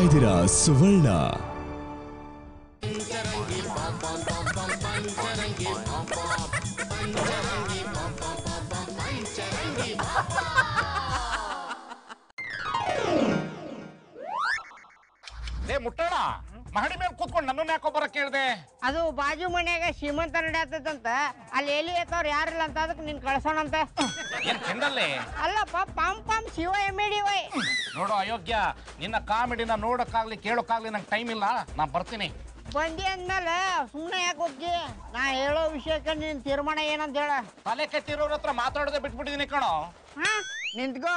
ಇದ್ದೀರಾ ಸುವರ್ಣ ಲೇ ಮುಟ್ಟೋಣ ಮಹಡಿ ಮೇಲೆ ಕೂತ್ಕೊಂಡು ನನ್ನನ್ನ ಯಾಕೋ ಬರಕ್ ಕೇಳ್ದೆ ಅದು ಬಾಜು ಮನ್ಯಾಗ ಶ್ರೀಮಂತ ನಡ್ಯಾತೈತಂತ ಅಲ್ಲಿ ಎಲ್ಲಿ ಐತವ್ರು ಯಾರಿಲ್ಲ ಅಂತ ಅದಕ್ಕೆ ನಿನ್ ಕಳ್ಸೋಣಂತ ಏನ್ ತಿಂಡಲ್ಲೇ ಅಲ್ಲಪ್ಪ ಪಾಮ್ ಪಾಮ್ ಶಿವ ಎಮ್ ಡಿ ವೈ ನೋಡು ಅಯೋಗ್ಯ ನಿನ್ನ ಕಾಮಿಡಿನ ನೋಡಕ್ಕಾಗ್ಲಿ ಕೇಳೋಕ್ಕಾಗ್ಲಿ ನಂಗೆ ಟೈಮ್ ಇಲ್ಲ ನಾ ಬರ್ತೀನಿ ಬಂದಿ ಅಂದ್ಮೇಲೆ ಸುಮ್ಮನೆ ಯಾಕೆ ಹೋಗಿ ನಾ ಹೇಳೋ ವಿಷಯಕ್ಕೆ ನಿನ್ ತೀರ್ಮಾನ ಏನಂತ ಹೇಳ ತಲೆ ಕೆಟ್ಟಿರೋರ ಹತ್ರ ಮಾತಾಡೋದೇ ಬಿಟ್ಬಿಟ್ಟಿದೀನಿ ಕಣೋ ಹಾ ನಿಂತ್ಕೋ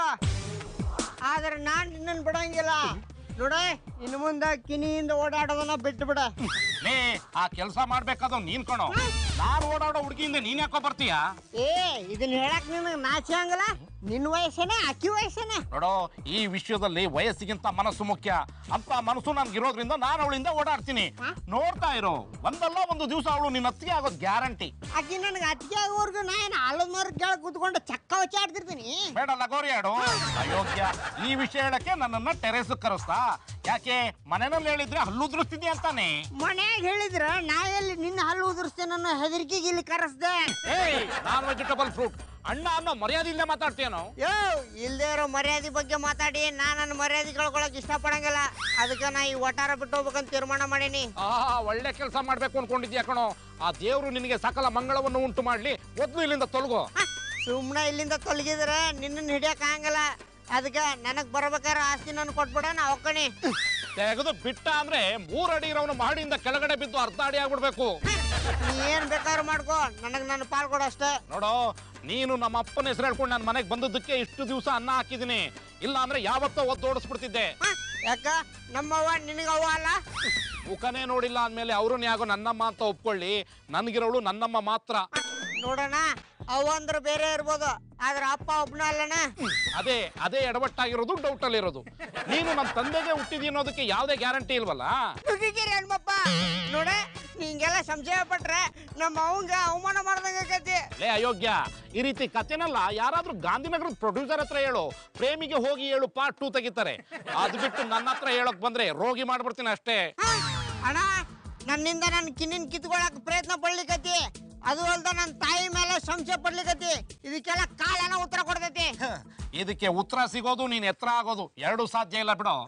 ಆದ್ರೆ ನಾನ್ ನಿನ್ನನ್ ಬಿಡಂಗಿಲ್ಲ ನೋಡ ಇನ್ನು ಮುಂದೆ ಕಿನಿಯಿಂದ ಓಡಾಡೋದನ್ನ ಬಿಟ್ಟು ಬಿಡ ಲೇ ಆ ಕೆಲಸ ಮಾಡ್ಬೇಕಾದ ನೀನ್ ಕಣೋ ನಾನ್ ಓಡಾಡೋ ಹುಡುಗಿಯಿಂದ ನೀನ್ ಯಾಕೋ ಬರ್ತೀಯಾ ಏ ಇದನ್ನ ಹೇಳಕ್ ನಿನಗೆ ನಾಚಿ ಹಂಗಲ್ಲ ನಿನ್ನ ವಯಸ್ಸೇನೆ ಅಕ್ಕಿ ವಯಸ್ಸೇನೆ ನೋಡೋ ಈ ವಿಷಯದಲ್ಲಿ ವಯಸ್ಸಿಗಿಂತ ಮನಸ್ಸು ಮುಖ್ಯ ಅಂತ ಮನಸ್ಸು ನನ್ಗಿರೋದ್ರಿಂದ ನಾನು ಅವಳಿಂದ ಓಡಾಡ್ತೀನಿ ನೋಡ್ತಾ ಇರೋ ಒಂದಲ್ಲ ಒಂದು ದಿವಸ ಅವಳು ನಿನ್ನ ಹತ್ತಿಗೆ ಆಗೋದು ಗ್ಯಾರಂಟಿ ಆಕಿ ನನಗೆ ಅತ್ತಿಗೆ ಆಗೋವರ್ಗು ನಾ ಏನು ಆಲದ ಮರ ಕೆಳಗೆ ಕೂತ್ಕೊಂಡು ಚಕ್ಕ ಹೊಚ್ಚಾಡ್ತಿರ್ತೀನಿ ಬೇಡ ಲಗೋರಿ ಆಡು ಅಯೋಗ್ಯ ಈ ವಿಷಯ ಹೇಳಕ್ಕೆ ನನ್ನನ್ನ ಟೆರೇಸ್ ಕರೆಸ್ತಾ ಯಾಕೆ ಮನೆಯಲ್ಲಿ ಹೇಳಿದ್ರೆ ಹಲ್ಲುದ್ರಿಸ್ತಿದ್ದೆ ಅಂತಾನೆ ಮನ್ಯಾಗ ಹೇಳಿದ್ರ ನಾ ಎಲ್ಲಿ ನಿನ್ನ ಹಲ್ಲು ಉದುರಿಸ್ತೇನೆ ಅನ್ನೋ ಹೆದರಿಕೆಗೆ ಇಲ್ಲಿ ಕರೆಸ್ದೆ ಏಯ್ ನಾನ್ ವೆಜಿಟಬಲ್ ಫ್ರೂಟ್ ಅಣ್ಣ ಅನ್ನೋ ಮರ್ಯಾದೆಯಿಂದ ಮಾತಾಡ್ತೀಯನೋ ಯೋ ಇಲ್ದೇ ಇರೋ ಮರ್ಯಾದೆ ಬಗ್ಗೆ ಮಾತಾಡಿ ನಾ ನನ್ನ ಮರ್ಯಾದೆ ಕಳ್ಕೊಳಕ್ ಇಷ್ಟಪಡಂಗಿಲ್ಲ ಅದಕ್ಕೆ ನಾ ಈ ಒಟ್ಟಾರ ಬಿಟ್ಟು ಹೋಗ್ಬೇಕಂತ ತೀರ್ಮಾನ ಮಾಡೀನಿ ಆ ಒಳ್ಳೆ ಕೆಲಸ ಮಾಡ್ಬೇಕು ಅನ್ಕೊಂಡಿದ್ಯಾ ಕಣೋ ಆ ದೇವ್ರು ನಿನಗೆ ಸಕಲ ಮಂಗಳವನ್ನು ಉಂಟು ಮಾಡ್ಲಿ ಮೊದ್ಲು ಇಲ್ಲಿಂದ ತೊಲಗೋ ಸುಮ್ಮನೆ ಇಲ್ಲಿಂದ ತೊಲಗಿದ್ರೆ ನಿನ್ನನ್ನು ಹಿಡಿಯಕ್ ಆಗಂಗಿಲ್ಲ ಅದಕ್ಕೆ ನನಗ್ ಬರ್ಬೇಕಾದ್ರೆ ಆಸ್ತಿ ನನ್ ಕೊಟ್ಬಿಡ ನಾ ಹೋಗ್ಕಣಿ ತೆಗೆದು ಬಿಟ್ಟ ಅಂದ್ರೆ ಮೂರ್ ಅಡಿ ಇರೋನು ಮಹಡಿಯಿಂದ ಕೆಳಗಡೆ ಬಿದ್ದು ಅರ್ಧ ಅಡಿ ಆಗ್ಬಿಡ್ಬೇಕು ನೀ ಏನ್ ಬೇಕಾದ್ರೂ ಮಾಡ್ಕೋ ನನಗ್ ನನ್ನ ಪಾಲ್ ಕೊಡು ಅಷ್ಟೇ ನೋಡೋ ನೀನು ನಮ್ಮ ಅಪ್ಪನ ಹೆಸರು ಹೇಳ್ಕೊಂಡು ನನ್ನ ಮನೆಗೆ ಬಂದದ್ದಕ್ಕೆ ಇಷ್ಟು ದಿವಸ ಅನ್ನ ಹಾಕಿದ್ದೀನಿ ಇಲ್ಲ ಅಂದ್ರೆ ಯಾವತ್ತೋ ಒದ್ದು ಓಡಿಸ್ಬಿಡ್ತಿದ್ದೆ ಹ? ಯಾಕ ನಮ್ಮವ್ವ ನಿನಗವ್ವ ಅಲ್ಲ ಮುಖನೇ ನೋಡಿಲ್ಲ ಅಂದ್ಮೇಲೆ ಅವ್ರನ್ನ ಯಾಗೋ ನನ್ನಮ್ಮ ಅಂತ ಒಪ್ಕೊಳ್ಳಿ ನನ್ಗಿರೋಳು ನನ್ನಮ್ಮ ಮಾತ್ರ ನೋಡೋಣ ಅವ್ವ ಅಂದ್ರೆ ಬೇರೆ ಇರ್ಬೋದು ಆದ್ರೆ ಅಪ್ಪ ಒಬ್ನ ಅಲ್ಲನ ಅದೇ ಅದೇ ಎಡವಟ್ಟಾಗಿರೋದು ಡೌಟ್ ಅಲ್ಲಿರೋದು ನೀನು ನಮ್ಮ ತಂದೆಗೆ ಹುಟ್ಟಿದಿ ಅನ್ನೋದಕ್ಕೆ ಯಾವುದೇ ಗ್ಯಾರಂಟಿ ಇಲ್ವಲ್ಲ ನುಗ್ಗಿಗಿರಿ ಹನುಮಪ್ಪ ನೋಡ ಹಿಂಗೆಲ್ಲ ಸಂಶಯ ಪಟ್ರೆ ನಮ್ಮ ಅವಂಗ ಅವಮಾನ ಮಾಡ್ದಂಗ ಆಕೈತಿ ಲೇ ಅಯೋಗ್ಯ ಈ ರೀತಿ ಕಥೆನಲ್ಲ ಯಾರಾದ್ರೂ ಗಾಂಧಿನಗರದ ಪ್ರೊಡ್ಯೂಸರ್ ಹತ್ರ ಹೇಳು ಪ್ರೇಮಿಗೆ ಹೋಗಿ ಹೇಳು ಪಾರ್ಟ್ ಟೂ ತೆಗಿತಾರೆ ಅದು ಬಿಟ್ಟು ನನ್ನ ಹತ್ರ ಹೇಳಕ್ ಬಂದ್ರೆ ರೋಗಿ ಮಾಡ್ಬಿಡ್ತೀನಿ ಅಷ್ಟೇ ಹ? ಅಣ್ಣ ನನ್ನಿಂದ ನನ್ನ ಕಿನ್ನಿನ ಕಿತ್ಕೊಳಕ್ ಪ್ರಯತ್ನ ಪಡ್ಲಿಕತಿ ಅದು ಅಲ್ದ ನನ್ನ ತಾಯಿ ಮೇಲೆ ಸಂಶಯ ಪಡ್ಲಿಕತಿ ಇದಕ್ಕೆಲ್ಲ ಕಾಲನ ಉತ್ತರ ಕೊಡ್ತೈತಿ ಹ, ಇದಕ್ಕೆ ಉತ್ತರ ಸಿಗೋದು ನೀನ್ ಎತ್ತರ ಆಗೋದು ಎರಡು ಸಾಧ್ಯ ಇಲ್ಲ ಬಿಡು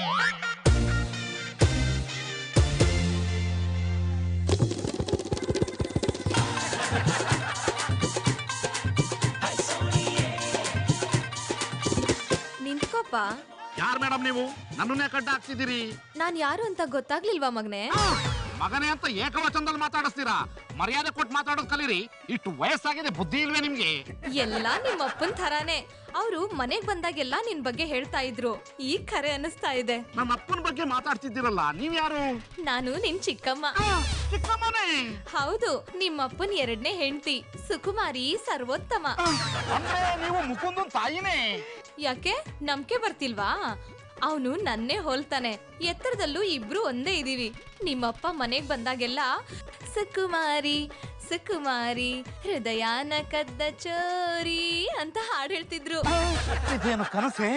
ನಿಂತ್ಕೋಪ ಯಾರ್ ಮೇಡಮ್ ನೀವು ನನ್ನನ್ನೇ ಕಡ್ಡ ಹಾಕ್ತಿದ್ದೀರಿ ನಾನ್ ಯಾರು ಅಂತ ಗೊತ್ತಾಗ್ಲಿಲ್ವಾ ಮಗ್ನೆ ಮಗನೇ ಅಂತ ಏಕವಚನದಲ್ಲಿ ಮಾತಾಡಿಸ್ತೀರಾ ಮರ್ಯಾದೆ ಕೊಟ್ಟು ಮಾತಾಡೋದು ಕಲೀರಿ ಇಷ್ಟು ವಯಸ್ಸಾಗಿದೆ ಬುದ್ಧಿ ಇಲ್ವೇ ನಿಮ್ಗೆ ಎಲ್ಲಾ ನಿಮ್ಮ ಅಪ್ಪನ್ ಥರಾನೇ ಅವರು ಮನೆಗ್ ಬಂದಾಗೆಲ್ಲ ನಿನ್ ಬಗ್ಗೆ ಹೇಳ್ತಾ ಇದ್ರು ಈಗ ಖರೆ ಅನಿಸ್ತಾ ಇದೆ ನಮ್ಮ ಅಪ್ಪನ ಬಗ್ಗೆ ಮಾತಾಡ್ತಿದ್ದೀರಲ್ಲ ನೀವ್ ಯಾರು ನಾನು ನಿನ್ ಚಿಕ್ಕಮ್ಮ ಚಿಕ್ಕಮ್ಮನೇ ಹೌದು ನಿಮ್ಮ ಅಪ್ಪನ್ ಎರಡನೇ ಹೆಂಡತಿ ಸುಕುಮಾರಿ ಸರ್ವೋತ್ತಮ ಅಂದ್ರೆ ನೀವು ಮುಕುಂದನ್ ತಾಯಿನೇ ಯಾಕೆ ನಂಬಿಕೆ ಬರ್ತಿಲ್ವಾ ಅವನು ನನ್ನೇ ಹೋಲ್ತಾನೆ ಎತ್ತರದಲ್ಲೂ ಇಬ್ರು ಒಂದೇ ಇದೀವಿ ನಿಮ್ಮಪ್ಪ ಮನೆಗ್ ಬಂದಾಗೆಲ್ಲ ಸುಕುಮಾರಿ ಸುಕುಮಾರಿ ಹೃದಯನ ಕದ್ದ ಚೋರಿ ಅಂತ ಹಾಡು ಹೇಳ್ತಿದ್ರು ಇದೇನು ಕನಸೆ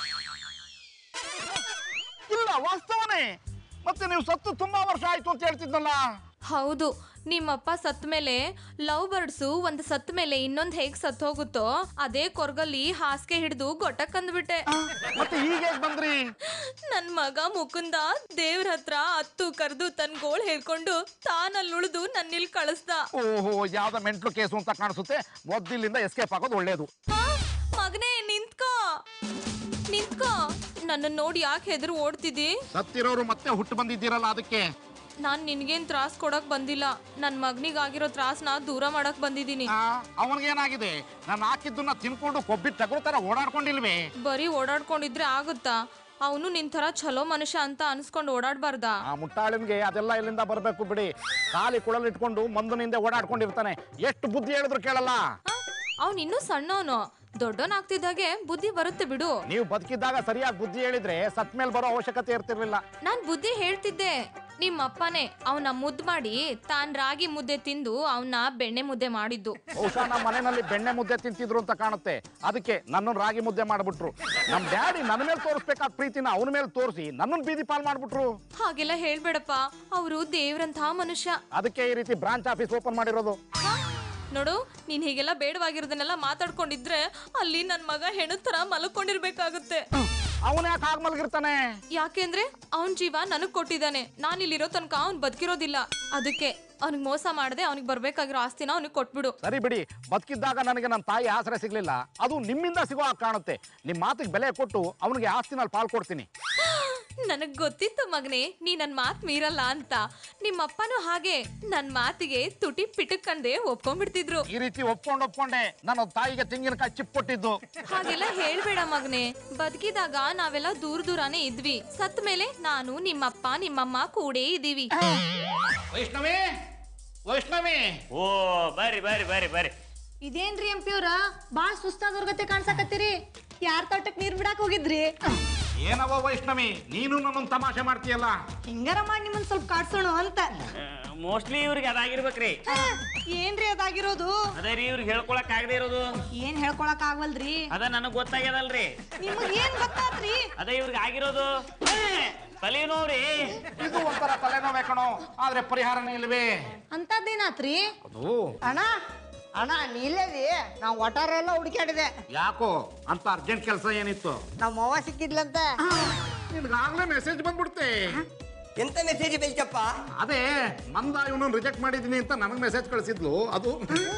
ಇಲ್ಲ ವಾಸ್ತವನೇ ಮತ್ತೆ ನೀವು ಸತ್ತು ತುಂಬಾ ವರ್ಷ ಆಯ್ತು ಅಂತ ಹೇಳ್ತಿದ್ನಲ್ಲ ಹೌದು ನಿಮ್ಮಪ್ಪ ಸತ್ ಮೇಲೆ ಲವ್ ಬರ್ಡ್ಸು ಒಂದ್ ಸತ್ ಮೇಲೆ ಇನ್ನೊಂದ್ ಹೇಗ್ ಸತ್ ಹೋಗುತ್ತೋ ಅದೇ ಕೊರ್ಗಲ್ಲಿ ಹಾಸಿಗೆ ಹಿಡಿದು ಗೊಟ್ಟಕ್ ಅಂದ್ಬಿಟ್ಟೆ ಮತ್ತೆ ಈಗ ಹೇಗ್ ಬಂದ್ರಿ ನನ್ ಮಗ ಮುಕುಂದ ದೇವ್ರ ಹತ್ರ ಹತ್ತು ಕರೆದು ತನ್ ಗೋಳ್ ಹೇಳ್ಕೊಂಡು ತಾನಲ್ಲಿ ಉಳಿದು ನನ್ನಿಲ್ ಕಳಿಸ್ದ ಓಹೋ ಯಾವ್ದೋ ಮೆಂಟ್ಲು ಕೇಸು ಅಂತ ಕಾಣಿಸುತ್ತೆ ಮೊದ್ಲಿಂದ ಎಸ್ಕೇಪ್ ಆಗೋದು ಒಳ್ಳೇದು ಹಾ, ಮಗನೇ ನಿಂತ್ಕೋ ನಿಂತ್ಕೋ ನನ್ನ ನೋಡಿ ಯಾಕೆ ಹೆದರು ಓಡ್ತಿದ್ದಿ ಸತ್ತಿರೋರು ಮತ್ತೆ ಹುಟ್ಟು ಬಂದಿದ್ದೀರಲ್ಲ ಅದಕ್ಕೆ ನಾನ್ ನಿನ್ಗೇನ್ ತ್ರಾಸ್ ಕೊಡಕ್ ಬಂದಿಲ್ಲ ನನ್ ಮಗನಿಗಾಗಿರೋ ತ್ರಾಸ್ನ ದೂರ ಮಾಡಕ್ ಬಂದಿದೀನಿ ಆ, ಅವನಿಗೇನಾಗಿದೆ ನಾನು ಹಾಕಿದ್ದನ್ನ ತಿನ್ಕೊಂಡು ಕೊಬ್ಬಿಟ್ಟು ತಗೋ ತರ ಓಡಾಡ್ಕೊಂಡಿಲ್ವೇ ಬರೀ ಓಡಾಡ್ಕೊಂಡಿದ್ರೆ ಆಗುತ್ತಾ ಅವನು ನಿನ್ ತರ ಚಲೋ ಮನುಷ್ಯ ಅಂತ ಅನ್ಸ್ಕೊಂಡು ಓಡಾಡ್ಬಾರ್ದಾ ಆ ಮುಟ್ಟಾಳಿನ್ಗೆ ಅದೆಲ್ಲ ಇಲ್ಲಿಂದ ಬರಬೇಕು ಬಿಡಿ ಖಾಲಿ ಕುಳಲ್ ಇಟ್ಕೊಂಡು ಮಂದನಿಂದ ಓಡಾಡ್ಕೊಂಡಿರ್ತಾನೆ ಎಷ್ಟು ಬುದ್ಧಿ ಹೇಳಿದ್ರು ಕೇಳಲ್ಲ ಅವನ್ ಇನ್ನೂ ಸಣ್ಣವನು ದೊಡ್ಡೋನಾಗ್ತಿದ್ದಾಗೆ ಬುದ್ಧಿ ಬರುತ್ತೆ ಬಿಡು ನೀವು ಬದುಕಿದ್ದಾಗ ಸರಿಯಾಗಿ ಬುದ್ಧಿ ಹೇಳಿದ್ರೆ ಸತ್ ಮೇಲೆ ಬರೋ ಅವಶ್ಯಕತೆ ಇರ್ತಿರ್ಲಿಲ್ಲ ನಾನ್ ಬುದ್ಧಿ ಹೇಳ್ತಿದ್ದೆ ನಿಮ್ಮ ಅಪ್ಪನೇ ಅವನ ಮುದ್ದು ಮಾಡಿ ತಾನ್ ರಾಗಿ ಮುದ್ದೆ ತಿಂದು ಅವನ್ನ ಬೆಣ್ಣೆ ಮುದ್ದೆ ಮಾಡಿದ್ದು ಬಹುಶಃ ನಮ್ಮ ಮನೆಯಲ್ಲಿ ಬೆಣ್ಣೆ ಮುದ್ದೆ ತಿಂತಿದ್ರು ಅಂತ ಕಾಣುತ್ತೆ ಅದಕ್ಕೆ ನನ್ನನ್ನು ರಾಗಿ ಮುದ್ದೆ ಮಾಡ್ಬಿಟ್ರು ನಮ್ ಡ್ಯಾಡಿ ನನ್ನ ಮೇಲೆ ತೋರಿಸ್ಬೇಕಾದ ಪ್ರೀತಿನ ಅವನ ಮೇಲೆ ತೋರಿಸಿ ನನ್ನನ್ನು ಬೀದಿ ಪಾಲ್ ಮಾಡ್ಬಿಟ್ರು ಹಾಗೆಲ್ಲ ಹೇಳ್ಬೇಡಪ್ಪ ಅವರು ದೇವ್ರಂತಹ ಮನುಷ್ಯ ಅದಕ್ಕೆ ಈ ರೀತಿ ಬ್ರಾಂಚ್ ಆಫೀಸ್ ಓಪನ್ ಮಾಡಿರೋದು ಹ? ನೋಡು ನೀನ್ ಹೀಗೆಲ್ಲ ಬೇಡವಾಗಿರೋದನ್ನೆಲ್ಲ ಮಾತಾಡ್ಕೊಂಡಿದ್ರೆ ಅಲ್ಲಿ ನನ್ ಮಗ ಹೆಣದ ತರ ಮಲ್ಕೊಂಡಿರ್ಬೇಕಾಗುತ್ತೆ ಅವನ ಯಾಕೆ ಹಾಗೆ ಮಲಗಿರ್ತಾನೆ ಯಾಕೆಂದ್ರೆ ಅವನ್ ಜೀವ ನನಗ್ ಕೊಟ್ಟಿದ್ದಾನೆ ನಾನ್ ಇಲ್ಲಿರೋ ತನಕ ಅವ್ನ್ ಬದುಕಿರೋದಿಲ್ಲ ಅದಕ್ಕೆ ಅವ್ನಿಗೆ ಮೋಸ ಮಾಡದೆ ಅವ್ನಿಗೆ ಬರ್ಬೇಕಾಗಿರೋ ಆಸ್ತಿನ ಅವ್ನಿಗೆ ಕೊಟ್ಬಿಡು ಸರಿ ಬಿಡಿ ಬದುಕಿದ್ದಾಗ ನನಗೆ ನನ್ನ ತಾಯಿ ಆಸರೆ ಸಿಗ್ಲಿಲ್ಲ ಅದು ನಿಮ್ಮಿಂದ ಸಿಗೋ ಹಾಗೆ ಕಾಣುತ್ತೆ ನಿಮ್ಮ ಮಾತಿಗೆ ಬೆಲೆ ಕೊಟ್ಟು ಅವನಿಗೆ ಆಸ್ತಿನಲ್ಲಿ ಪಾಲ್ ಕೊಡ್ತೀನಿ ನನಗ್ ಗೊತ್ತಿತ್ತು ಮಗನೇ ನೀ ನನ್ ಮಾತ್ ಮೀರಲ್ಲ ಅಂತ ನಿಮ್ಮಪ್ಪನೂ ಹಾಗೆ ನನ್ ಮಾತಿಗೆ ತುಟಿ ಪಿಟಕ್ಕಂದೆ ಒಪ್ಕೊಂಡ್ಬಿಡ್ತಿದ್ರು ಈ ರೀತಿ ಒಪ್ಕೊಂಡು ಒಪ್ಕೊಂಡೆ ನನ್ನ ತಾಯಿಗೆ ತೆಂಗಿನಕಾಯಿ ಚಿಪ್ ಕೊಟ್ಟಿದ್ದು ಹಾಗೆಲ್ಲ ಹೇಳ್ಬೇಡ ಮಗನೇ ಬದುಕಿದಾಗ ನಾವೆಲ್ಲ ದೂರ ದೂರಾನೇ ಇದ್ವಿ ಸತ್ ಮೇಲೆ ನಾನು ನಿಮ್ಮಪ್ಪ ನಿಮ್ಮಮ್ಮ ಕೂಡೇ ಇದೀವಿ ವೈಷ್ಣವಿ ವೈಷ್ಣವಿ ಓ ಬರ್ರಿ ಬರ್ರಿ ಬರ್ರಿ ಬರ್ರಿ ಇದೇನ್ರಿ ಎಂ ಪಿ ಅವ್ರ ಬಾಳ್ ಸುಸ್ತಾದವ್ರ ಗತೆ ಕಾಣ್ಸಕತ್ತೀರಿ ಯಾರ್ ತೋಟಕ್ ನೀರ್ ಬಿಡಾಕ್ ಹೋಗಿದ್ರಿ ಏನವ ವೈಷ್ಣವಿ ನೀನು ನನ್ನನ್ನು ತಮಾಷೆ ಮಾಡ್ತೀಯಲ್ಲ ಹಿಂಗಾರ ಮಾಡಿ ನಿಮ್ಮನ್ ಸ್ವಲ್ಪ ಕಾಡ್ಸೋಣ ಅಂತ ಮೋಸ್ಟ್ಲಿ ಇವ್ರಿಗೆ ಅದಾಗಿರ್ಬೇಕ್ರಿ ಆ, ಏನ್ರಿ ಅದಾಗಿರೋದು ಅದೇ ರೀ ಇವ್ರಿಗೆ ಹೇಳ್ಕೊಳಕ್ ಆಗದೆ ಇರೋದು ಏನ್ ಹೇಳ್ಕೊಳಕ್ ಆಗ್ವಲ್ರಿ ಅದ ನನಗ್ ಗೊತ್ತಾಗ್ಯದಲ್ರಿ ನಿಮಗ್ ಏನ್ ಗೊತ್ತಾತ್ರಿ ಅದೇ ಇವ್ರಿಗೆ ಆಗಿರೋದು ತಲೆನೋವ್ರಿ ಇದು ಒಂಥರ ತಲೆನೋವೇ ಕಣೋ ಆದ್ರೆ ಪರಿಹಾರನೇ ಇಲ್ವೇ ಅಂತದ್ದೇನಾತ್ರಿ ಅದು ಅಣ್ಣ ಅಣ್ಣ ನೀಲೇದಿ ನಾವು ಒಟ್ಟಾರ ಎಲ್ಲ ಹುಡುಕಾಡಿದೆ ಯಾಕೋ ಅಂತ ಅರ್ಜೆಂಟ್ ಕೆಲಸ ಏನಿತ್ತು ನಮ್ಮ ಅವ್ವ ಸಿಕ್ಕಿದ್ಲಂತೆ ನಿನ್ಗಾಗ್ಲೇ ಮೆಸೇಜ್ ಬಂದ್ಬಿಡ್ತೆ ಎಂತ ಮೆಸೇಜ್ ಬೆಲ್ಚಪ್ಪ ಅದೇ ಮಂದ ಇವನು ರಿಜೆಕ್ಟ್ ಮಾಡಿದೀನಿ ಅಂತ ನನಗೆ ಮೆಸೇಜ್ ಕಳಿಸಿದ್ಲು ಅದು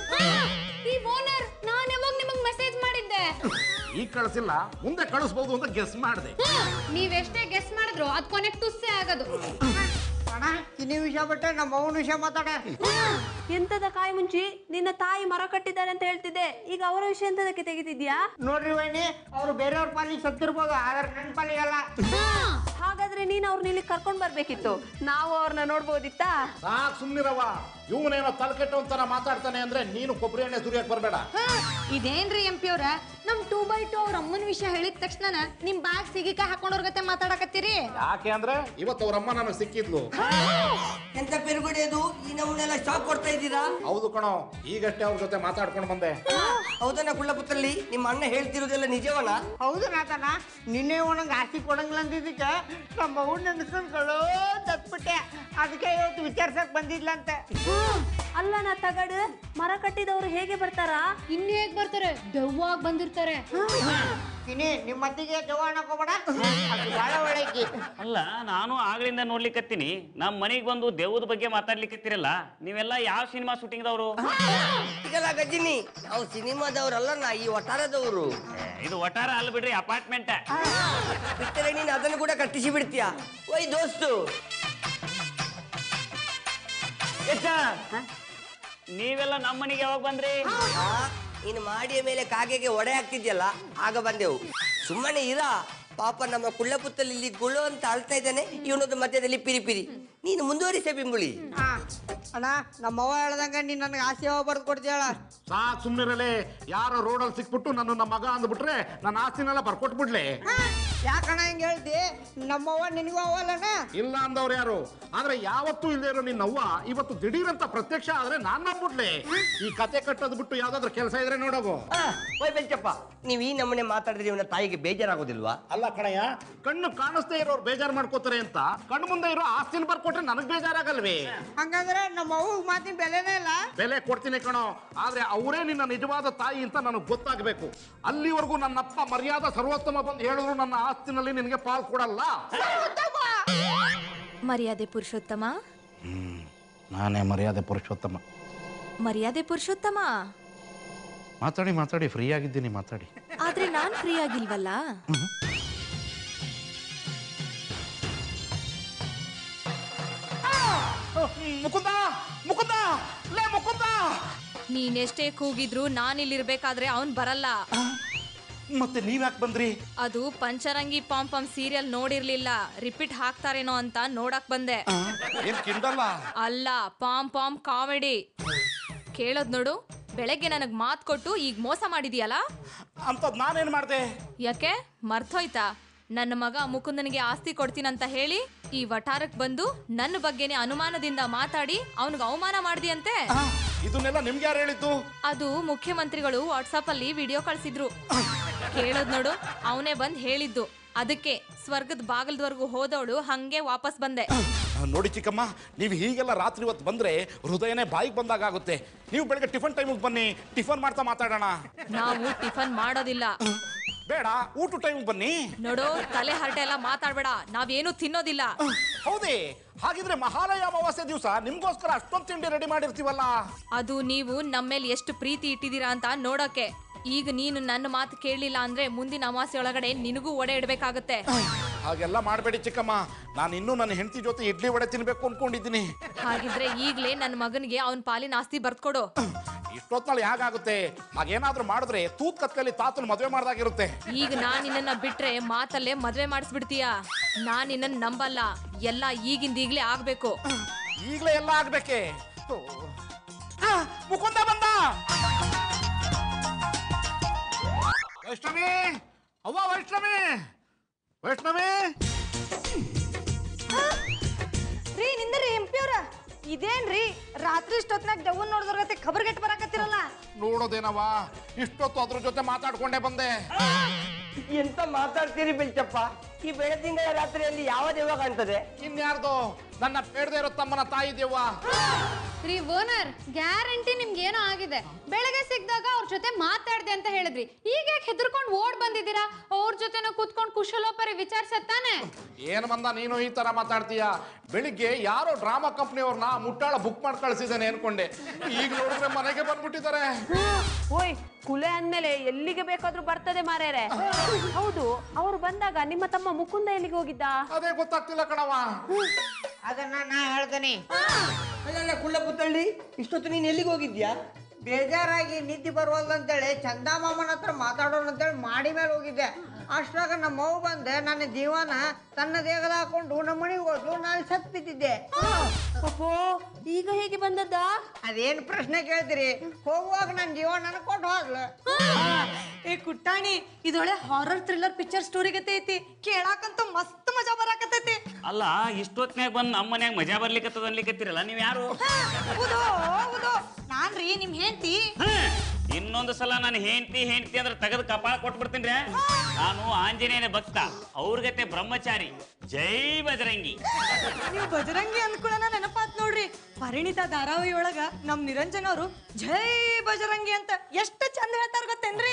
ಈ ಓನರ್ ನಾನ್ ಯಾವಾಗ ನಿಮಗ್ ಮೆಸೇಜ್ ಮಾಡಿದ್ದೆ ಈಗ ಕಳಿಸಿಲ್ಲ ಮುಂದೆ ಕಳಿಸ್ಬೋದು ಅಂತ ಗೆಸ್ ಮಾಡಿದೆ ನೀವೆಷ್ಟೇ ಗೆಸ್ ಮಾಡಿದ್ರು ಅದ್ ಕೊನೆಗ್ ತುಸ್ಸೆ ಆಗೋದು ಅಣ್ಣ ಕಿನಿ ವಿಷಯ ಬಿಟ್ಟರೆ ನಮ್ಮ ಅವ್ವನ ವಿಷಯ ಮಾತಾಡ ಎಂತದ ಕಾಯಿ ಮುಂಚಿ ನಿನ್ನ ತಾಯಿ ಮರ ಕಟ್ಟಿದ್ದಾರೆ ಅಂತ ಹೇಳ್ತಿದ್ದೆ ಈಗ ಅವರ ವಿಷಯ ಎಂತದಕ್ಕೆ ತೆಗಿತಿದ್ಯಾ ನೋಡ್ರಿ ವೈನಿ ಅವ್ರು ಬೇರೆಯವ್ರ ಪಾಲಿಗೆ ಸತ್ತಿರ್ಬೋದು ಆದ್ರೆ ನನ್ನ ಪಾಲಿಗಲ್ಲ ಹಾಗಾದ್ರೆ ನೀನ್ ಅವ್ರನ್ನ ಇಲ್ಲಿ ಕರ್ಕೊಂಡ್ ಬರ್ಬೇಕಿತ್ತು ನಾವು ಅವ್ರನ್ನ ನೋಡ್ಬೋದಿತ್ತಾ ಸಾಕ್ ಸುಮ್ನಿರವ ಇವನೇನೋ ತಲೆಕೆಟ್ಟು ಅಂತಾರ ಮಾತಾಡ್ತಾನೆ ಅಂದ್ರೆ ನೀನು ಕೊಬ್ಬರಿ ಎಣ್ಣೆ ಸುರಿಯಕ್ ಬರಬೇಡ ಇದೇನ್ರಿ ಎಂ ಪಿ ಅವ್ರ ನಮ್ ಟೂ ಬೈ ಟೂ ಅವ್ರ ಅಮ್ಮನ ವಿಷಯ ಹೇಳಿದ ತಕ್ಷಣ ನಿಮ್ ಬ್ಯಾಗ್ ಸಿಗಿಕ ಹಾಕೊಂಡವ್ರ ಗತೆ ಮಾತಾಡಕತ್ತೀರಿ ಯಾಕೆ ಅಂದ್ರೆ ಇವತ್ತು ಅವ್ರಮ್ಮ ನನಗೆ ಸಿಕ್ಕಿದ್ಲು ಎಂತ ಪೆರುಗಡೆದು ಈ ನಮ್ಮನ್ನೆಲ್ಲ ಶಾಕ್ ಕೊಡ್ತಾ ಇದ್ದೀರಾ ಹೌದು ಕಣೋ ಈಗಷ್ಟೇ ಅವ್ರ ಜೊತೆ ಮಾತಾಡ್ಕೊಂಡು ಬಂದೆ ಹೌದನ್ನ ಕುಳ್ಳಪುತ್ತಲ್ಲಿ ನಿಮ್ಮ ಅಣ್ಣ ಹೇಳ್ತಿರೋದೆಲ್ಲ ನಿಜವನ ಹೌದು ನಾತನ ನಿನ್ನೆ ಒಂದೊಂದು ಆಸ್ತಿ ಕೊಡಂಗಿಲ್ಲ ಅಂದಿದ್ದಕ್ಕೆ ನಮ್ಮ ಅವ್ನ ನೆನೆಸ್ಕೊಂಡ್ಕೊಳ್ಳೋ ತತ್ಬಿಟ್ಟೆ ಅದಕ್ಕೆ ಇವತ್ತು ವಿಚಾರ್ಸಕ್ ಬಂದಿದ್ಲಂತೆ ಅಲ್ಲ ನಾ ತಗಡು ಮರ ಕಟ್ಟಿದವರು ಹೇಗೆ ಬರ್ತಾರಾ ಇನ್ ಹೇಗ್ ಬರ್ತಾರೆ ದೆವ್ವಾಗ ಬಂದಿರ್ತಾರೆ ಕಿನಿ ನಿಮ್ಮ ಮತ್ತಿಗೆ ಜವ ಅನ್ನಕೋಬೇಡ ಅದು ಬಹಳ ಒಳ್ಳೆಕಿ ಅಲ್ಲ ನಾನು ಆಗ್ಲಿಂದ ನೋಡ್ಲಿಕ್ಕತ್ತೀನಿ ನಮ್ಮ ಮನೆಗೆ ಬಂದು ದೇವದ ಬಗ್ಗೆ ಮಾತಾಡ್ಲಿಕ್ಕತ್ತೀರಲ್ಲ ನೀವೆಲ್ಲ ಯಾವ ಸಿನಿಮಾ ಶೂಟಿಂಗ್ದವರು ಈಗಲ್ಲ ಗಜಿನಿ ನಾವು ಸಿನಿಮಾದವ್ರಲ್ಲ ನಾ ಈ ಒಟ್ಟಾರದವರು ಇದು ಒಟ್ಟಾರ ಅಲ್ಲ ಬಿಡ್ರಿ ಅಪಾರ್ಟ್ಮೆಂಟ್ ಬಿಟ್ಟರೆ ನೀನು ಅದನ್ನು ಕೂಡ ಕಟ್ಟಿಸಿ ಬಿಡ್ತೀಯ ಓಯ್ ದೋಸ್ತು ನೀವೆಲ್ಲ ನಮ್ಮ ಮನೆಗೆ ಯಾವಾಗ ಬಂದ್ರಿ ಆ, ನೀನು ಮಾಡಿಯ ಮೇಲೆ ಕಾಗೆಗೆ ಒಡೆ ಹಾಕ್ತಿದ್ಯಲ್ಲ ಆಗ ಬಂದೆವು ಸುಮ್ಮನೆ ಇರ ಪಾಪ ನಮ್ಮ ಕುಳ್ಳಪುತ್ತಲ್ಲಿ ಇಲ್ಲಿ ಗುಳು ಅಂತ ಅಳ್ತಾ ಇದ್ದಾನೆ ಇವನೊಂದು ಮಧ್ಯದಲ್ಲಿ ಪಿರಿ ಪಿರಿ ನೀನು ಮುಂದುವರಿಸೆ ಬಿಂಬುಳಿ ಹಾ ಅಣ್ಣ ನಮ್ಮವ್ವ ಹೇಳ್ದಂಗ ನೀನ್ ನನಗೆ ಆಸೆ ಯಾವ ಬರ್ದು ಕೊಡ್ತೀಯಳ ಸಾಕ್ ಸುಮ್ನಿರಲೇ ಯಾರೋ ರೋಡಲ್ಲಿ ಸಿಕ್ಬಿಟ್ಟು ನನ್ನ ನಮ್ಮ ಮಗ ಅಂದ್ಬಿಟ್ರೆ ನನ್ನ ಆಸ್ತಿನೆಲ್ಲ ಬರ್ಕೊಟ್ಬಿಡ್ಲಿ ಯಾಕಣ್ಣ ಹಿಂಗೆ ಹೇಳ್ತಿ ನಮ್ಮವ್ವ ನಿನಗೂ ಅವಲ್ಲಣ್ಣ ಇಲ್ಲ ಅಂದವ್ರು ಯಾರು ಆದ್ರೆ ಯಾವತ್ತೂ ಇಲ್ಲದೆ ಇರೋ ನಿನ್ನವ್ವ ಇವತ್ತು ದಿಢೀರಂತ ಪ್ರತ್ಯಕ್ಷ ಆದ್ರೆ ನಾನ್ ನಂಬಿಡ್ಲಿ ಈ ಕತೆ ಕಟ್ಟೋದ್ ಬಿಟ್ಟು ಯಾವ್ದಾದ್ರು ಕೆಲಸ ಇದ್ರೆ ನೋಡೋಗು ಓಯ್ ಬೆಂಚಪ್ಪ ನೀವು ಈ ನಮ್ಮನೆ ಮಾತಾಡಿದ್ರೆ ಇವನ ತಾಯಿಗೆ ಬೇಜಾರಾಗೋದಿಲ್ವಾ ಅಲ್ಲ ಕಣಯ್ಯ ಕಣ್ಣು ಕಾಣಿಸ್ದೇ ಇರೋರು ಬೇಜಾರ್ ಮಾಡ್ಕೋತಾರೆ ಅಂತ ಕಣ್ಣು ಮುಂದೆ ಇರೋ ಆಸ್ತಿನ ಬರ್ಕೊಟ್ರೆ ನನಗ್ ಬೇಜಾರಾಗಲ್ವೇ ಹಂಗಂದ್ರೆ ನಮ್ಮ ಅವ್ವ ಮಾತಿನ ಬೆಲೆನೇ ಇಲ್ಲ ಬೆಲೆ ಕೊಡ್ತೀನಿ ಕಣೋ ಆದ್ರೆ ಅವರೇ ನಿನ್ನ ನಿಜವಾದ ತಾಯಿ ಅಂತ ನನಗೆ ಗೊತ್ತಾಗಬೇಕು ಅಲ್ಲಿವರೆಗೂ ನನ್ನಪ್ಪ ಮರ್ಯಾದ ಸರ್ವೋತ್ತಮ ಬಂದು ಹೇಳಿದ್ರು ನನ್ನ ಆಸ್ತಿನಲ್ಲಿ ನಿನಗೆ ಪಾಲ್ ಕೊಡಲ್ಲ ಮರ್ಯಾದೆ ಪುರುಷೋತ್ತಮ ನಾನೇ ಮರ್ಯಾದೆ ಪುರುಷೋತ್ತಮ ಮರ್ಯಾದೆ ಪುರುಷೋತ್ತಮ ಮಾತಾಡಿ ಮಾತಾಡಿ ಫ್ರೀ ಆಗಿದ್ದೀನಿ ಮಾತಾಡಿ ಆದ್ರೆ ನಾನ್ ಫ್ರೀ ಆಗಿಲ್ವಲ್ಲ ಮುಕುಂದ ಮುಕುಂದ ಲೇ ಮುಕುಂದ ನೀನೆಷ್ಟೇ ಕೂಗಿದ್ರು ನಾನ್ ಇಲ್ಲಿರ್ಬೇಕಾದ್ರೆ ಅವನ್ ಬರಲ್ಲ ಮತ್ತೆ ನೀವ್ ಯಾಕೆ ಬಂದ್ರಿ ಅದು ಪಂಚರಂಗಿ ಪಾಮ್ ಪಾಮ್ ಸೀರಿಯಲ್ ನೋಡಿರ್ಲಿಲ್ಲ ರಿಪೀಟ್ ಹಾಕ್ತಾರೇನೋ ಅಂತ ನೋಡಕ್ ಬಂದೆ ಏನ್ ಕಿಂಡಲ್ಲ ಅಲ್ಲ ಪಾಮ್ ಪಾಮ್ ಕಾಮಿಡಿ ಕೇಳೋದ್ ನೋಡು ಬೆಳಗ್ಗೆ ನನಗ್ ಮಾತ್ ಕೊಟ್ಟು ಈಗ ಮೋಸ ಮಾಡಿದ್ಯಲ್ಲ ಅಂಥದ್ದು ನಾನೇನು ಮಾಡಿದೆ ಯಾಕೆ ಮರ್ತೋಯ್ತಾ ನನ್ನ ಮಗ ಮುಕುಂದನಿಗೆ ಆಸ್ತಿ ಕೊಡ್ತೀನಂತ ಹೇಳಿ ಈ ವಠಾರಕ್ ಬಂದು ನನ್ನ ಬಗ್ಗೆನೇ ಅನುಮಾನದಿಂದ ಮಾತಾಡಿ ಅವನಿಗೆ ಅವಮಾನ ಮಾಡ್ದಿಯಂತೆ ಇದನ್ನೆಲ್ಲ ನಿಮ್ಗೆ ಯಾರು ಹೇಳಿದ್ದು ಅದು ಮುಖ್ಯಮಂತ್ರಿಗಳು ವಾಟ್ಸಪ್ ಅಲ್ಲಿ ವಿಡಿಯೋ ಕಳ್ಸಿದ್ರು ಕೇಳೋದ್ ನೋಡು ಅವನೇ ಬಂದ್ ಹೇಳಿದ್ದು ಅದಕ್ಕೆ ಸ್ವರ್ಗದ ಬಾಗಲ್ದವರೆಗೂ ಹೋದವಳು ಹಂಗೆ ವಾಪಸ್ ಬಂದೆ ನೋಡಿ ಚಿಕ್ಕಮ್ಮ ನೀವು ಹೀಗೆಲ್ಲ ರಾತ್ರಿ ಹೊತ್ತು ಬಂದ್ರೆ ಹೃದಯನೇ ಬಾಯಿಗೆ ಬಂದಾಗ ಆಗುತ್ತೆ ನೀವು ಬೆಳಗ್ಗೆ ಟಿಫನ್ ಟೈಮಿಗೆ ಬನ್ನಿ ಟಿಫನ್ ಮಾಡ್ತಾ ಮಾತಾಡೋಣ ನಾವು ಟಿಫನ್ ಮಾಡೋದಿಲ್ಲ ಬೇಡ ಊಟ ಟೈಮಿಗೆ ಬನ್ನಿ ನೋಡು ತಲೆ ಹರಟೆ ಎಲ್ಲ ಮಾತಾಡ್ಬೇಡ ನಾವೇನು ತಿನ್ನೋದಿಲ್ಲ ಹೌದೇ ಹಾಗಿದ್ರೆ ಮಹಾಲಯ ಅಮಾವಾಸ್ಯೆ ದಿವಸ ನಿಮ್ಗೋಸ್ಕರ ಅಷ್ಟೊಂದು ತಿಂಡಿ ರೆಡಿ ಮಾಡಿರ್ತೀವಲ್ಲ ಅದು ನೀವು ನಮ್ಮೇಲೆ ಎಷ್ಟು ಪ್ರೀತಿ ಇಟ್ಟಿದ್ದೀರಾ ಅಂತ ನೋಡೋಕೆ ಈಗ ನೀನು ನನ್ನ ಮಾತು ಕೇಳಲಿಲ್ಲ ಅಂದ್ರೆ ಮುಂದಿನ ಅಮಾವಾಸ್ಯೆ ಒಳಗಡೆ ನಿನಗೂ ಒಡೆ ಇಡ್ಬೇಕಾಗತ್ತೆ ಹಾಗೆಲ್ಲ ಮಾಡಬೇಡಿ ಚಿಕ್ಕಮ್ಮ ನಾನು ಇನ್ನೂ ನನ್ನ ಹೆಂಡತಿ ಜೊತೆ ಇಡ್ಲಿ ವಡೆ ತಿನ್ಬೇಕು ಅನ್ಕೊಂಡಿದ್ದೀನಿ ಹಾಗಿದ್ರೆ ಈಗ್ಲೇ ನನ್ನ ಮಗನಿಗೆ ಅವನ ಪಾಲಿನ ಆಸ್ತಿ ಬರ್ದ್ಕೊಡು ಇಷ್ಟೊತ್ನಲ್ಲಿ ಹೇಗಾಗುತ್ತೆ ಹಾಗೇನಾದ್ರೂ ಮಾಡಿದ್ರೆ ತೂತ್ ಕತ್ಕಲ್ಲಿ ತಾತನ ಮದುವೆ ಮಾಡ್ದಾಗಿರುತ್ತೆ ಈಗ ನಾನ್ ನಿನ್ನನ್ನ ಬಿಟ್ರೆ ಮಾತಲ್ಲೇ ಮದ್ವೆ ಮಾಡಿಸ್ಬಿಡ್ತೀಯ ನಾನ್ ನಿನ್ನನ್ನ ನಂಬಲ್ಲ ಎಲ್ಲ ಈಗಿಂದ ಈಗ್ಲೇ ಆಗ್ಬೇಕು ಈಗಲೇ ಎಲ್ಲ ಆಗ್ಬೇಕೆ ಓ. ಆ, ಮುಕುಂದ ಬಂದ ವೈಷ್ಣವಿ ಅವ್ವ ವೈಷ್ಣವಿ ವೈಷ್ಣವಿ ರೀ ನಿಂದ್ರಿ ಎಂ ಪಿ ಅವ್ರ ಇದೇನ್ರಿ ರಾತ್ರಿ ಇಷ್ಟೊತ್ನಾಗ ದೆವ್ವನ್ ನೋಡಿದ್ರ ಗತೆ ಖಬರ್ ಗೆಟ್ ಬರಾಕತ್ತಿರಲ್ಲ ನೋಡೋದೇನವ ಇಷ್ಟೊತ್ತು ಅದ್ರ ಜೊತೆ ಮಾತಾಡ್ಕೊಂಡೇ ಬಂದೆ ಎಂತ ಮಾತಾಡ್ತೀರಿ ಬೆಳ್ಚಪ್ಪ ಈ ಬೆಳದಿಂಗಳ ರಾತ್ರಿಯಲ್ಲಿ ಯಾವ ದೆವ್ವ ಕಾಣ್ತದೆ ಇನ್ಯಾರ್ದು ನನ್ನ ಬೇಡದೇ ಇರೋ ತಮ್ಮನ ತಾಯಿ ದೇವ್ವ ರೀ ಓನರ್ ಗ್ಯಾರಂಟಿ ನಿಮ್ಗೆ ಏನೋ ಆಗಿದೆ ಬೆಳಗ್ಗೆ ಸಿಕ್ಕಿದಾಗ ಅವ್ರ ಜೊತೆ ಮಾತಾಡ್ದೆ ಅಂತ ಹೇಳಿದ್ರಿ ಈಗ ಯಾಕೆ ಹೆದರ್ಕೊಂಡು ಓಡ್ ಬಂದಿದ್ದೀರಾ ಅವ್ರ ಜೊತೆನೂ ಕೂತ್ಕೊಂಡು ಕುಶಲೋಪರಿ ವಿಚಾರಿಸತ್ತಾನೆ ಏನ್ ಬಂದ ನೀನು ಈ ತರ ಮಾತಾಡ್ತೀಯ ಬೆಳಿಗ್ಗೆ ಯಾರೋ ಡ್ರಾಮಾ ಕಂಪ್ನಿಯವ್ರನ್ನ ಮುಟ್ಟಾಳ ಬುಕ್ ಮಾಡಿ ಕಳ್ಸಿದ್ದೇನೆ ಅನ್ಕೊಂಡೆ ಈಗ ನೋಡಿದ್ರೆ ಮನೆಗೆ ಬಂದ್ಬಿಟ್ಟಿದ್ದಾರೆ ಓಯ್ ಕುಲೆ ಅಂದ್ಮೇಲೆ ಎಲ್ಲಿಗೆ ಬೇಕಾದ್ರೂ ಬರ್ತದೆ ಮಾರೇರೆ ಹೌದು ಅವ್ರು ಬಂದಾಗ ನಿಮ್ಮ ತಮ್ಮ ಮುಕುಂದ ಎಲ್ಲಿಗೆ ಹೋಗಿದ್ದ ಅದೇ ಗೊತ್ತಾಗ್ತಿಲ್ಲ ಕಣವ ಅದನ್ನ ನಾ ಹೇಳ್ತೀನಿ ಅಲ್ಲಲ್ಲ ಕುಳ್ಳ ಪುತ್ತಳ್ಳಿ ಇಷ್ಟೊತ್ತು ನೀನು ಎಲ್ಲಿಗೆ ಹೋಗಿದ್ಯಾ ಬೇಜಾರಾಗಿ ನಿದ್ದೆ ಬರುವಲ್ದಂತೇಳಿ ಚಂದಮಾಮನ ಹತ್ರ ಮಾತಾಡೋಣ ಅಂತೇಳಿ ಮಾಡಿ ಮೇಲೆ ಹೋಗಿದ್ದೆ ಅಷ್ಟ್ರಾಗ ನಮ್ಮ ಅವ್ವ ಬಂದೆ ನನ್ನ ಜೀವನ ತನ್ನ ದೇಹದ ಹಾಕೊಂಡು ನಮ್ಮ ಮನೆಗೆ ಹೋದ್ಲು ನಾನು ಸತ್ ಬಿದ್ದಿದ್ದೆ ಅಪ್ಪೋ ಈಗ ಹೇಗೆ ಬಂದದ್ದ ಅದೇನ್ ಪ್ರಶ್ನೆ ಕೇಳ್ತೀರಿ ಹೋಗುವಾಗ ನನ್ನ ಜೀವ ನನಗೆ ಕೊಟ್ಟು ಹೋದ್ಲು ಏ ಕುಟ್ಟಾಣಿ ಇದೊಳೆ ಹಾರರ್ ಥ್ರಿಲ್ಲರ್ ಪಿಕ್ಚರ್ ಸ್ಟೋರಿ ಗತೆ ಐತಿ ಕೇಳಾಕಂತ ಮಸ್ತ್ ಮಜಾ ಬರಾಕತ್ತೈತಿ ಅಲ್ಲ ಇಷ್ಟೊತ್ನ್ಯಾಗ ಬಂದು ನಮ್ಮ ಮನ್ಯಾಗ ಮಜಾ ಬರ್ಲಿಕ್ಕತ್ತದ ಅನ್ಲಿಕತ್ತೀರಲ್ಲ ನೀವು ಯಾರು ಹೌದು ಹೌದು ನಾನ್ರಿ ನಿಮ್ ಹೆಂಡತಿ ಹ, ಇನ್ನೊಂದು ಸಲ ನಾನು ಹೆಂಡ್ತಿ ಹೆಂಡ್ತಿ ಅಂದ್ರೆ ತೆಗೆದು ಕಪಾಳ ಕೊಟ್ಬಿಡ್ತೀನಿ ನಾನು ಆಂಜನೇಯನ ಭಕ್ತ ಅವ್ರ ಗತೆ ಬ್ರಹ್ಮಚಾರಿ ಜೈ ಬಜರಂಗಿ ನೀವು ಬಜರಂಗಿ ಅಂದ್ಕೊಳ್ಳೋಣ ನೆನಪಾತ್ ನೋಡ್ರಿ ಪರಿಣಿತ ಧಾರಾವಾಹಿ ಒಳಗ ನಮ್ ನಿರಂಜನ್ ಅವರು ಜೈ ಬಜರಂಗಿ ಅಂತ ಎಷ್ಟು ಚಂದ ಹೇಳ್ತಾರ ಗೊತ್ತೇನ್ರಿ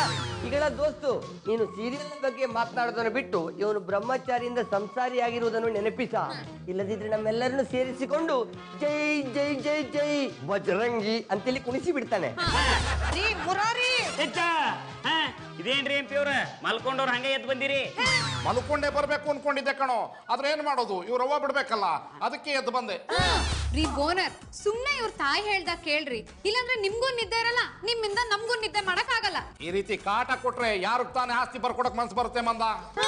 ಈಗಳ ದೋಸ್ತು ನೀನು ಸೀರಿಯಲ್ ಬಗ್ಗೆ ಮಾತನಾಡೋದನ್ನು ಬಿಟ್ಟು ಇವನು ಬ್ರಹ್ಮಚಾರಿಯಿಂದ ಸಂಸಾರಿಯಾಗಿರುವುದನ್ನು ನೆನಪಿಸ ಇಲ್ಲದಿದ್ರೆ ನಮ್ಮೆಲ್ಲರನ್ನು ಸೇರಿಸಿಕೊಂಡು ಜೈ ಜೈ ಜೈ ಜೈ ಬಜರಂಗಿ ಅಂತೇಳಿ ಕುಣಿಸಿ ಬಿಡ್ತಾನೆ ರೀ ಮುರಾರಿ ಹೆಚ್ಚ ಹ, ಇದೇನ್ರಿ ಎಂ ಪಿ ಅವ್ರ ಮಲ್ಕೊಂಡವ್ರು ಹಂಗೆ ಎದ್ದು ಬಂದಿರಿ ಮಲ್ಕೊಂಡೇ ಬರ್ಬೇಕು ಅನ್ಕೊಂಡಿದ್ದೆ ಕಣೋ ಆದ್ರೆ ಏನ್ ಮಾಡೋದು ಇವ್ರು ಅವ್ವ ಬಿಡ್ಬೇಕಲ್ಲ ಅದಕ್ಕೆ ಎದ್ದು ಬಂದೆ ರೀ ಓನರ್ ಸುಮ್ನೆ ಇವ್ರ ತಾಯಿ ಹೇಳ್ದಾಗ ಕೇಳ್ರಿ ಇಲ್ಲಾಂದ್ರೆ ನಿಮ್ಗೂ ನಿದ್ದೆ ಇರಲ್ಲ ನಿಮ್ಮಿಂದ ನಮ್ಗೂ ನಿದ್ದೆ ಮಾಡಕ್ ಆಗಲ್ಲ ಈ ರೀತಿ ಕಾಟ ಕೊಟ್ರೆ ಯಾರು ತಾನೇ ಆಸ್ತಿ ಬರ್ಕೊಡಕ್ ಮನ್ಸು ಬರುತ್ತೆ ಮಂದ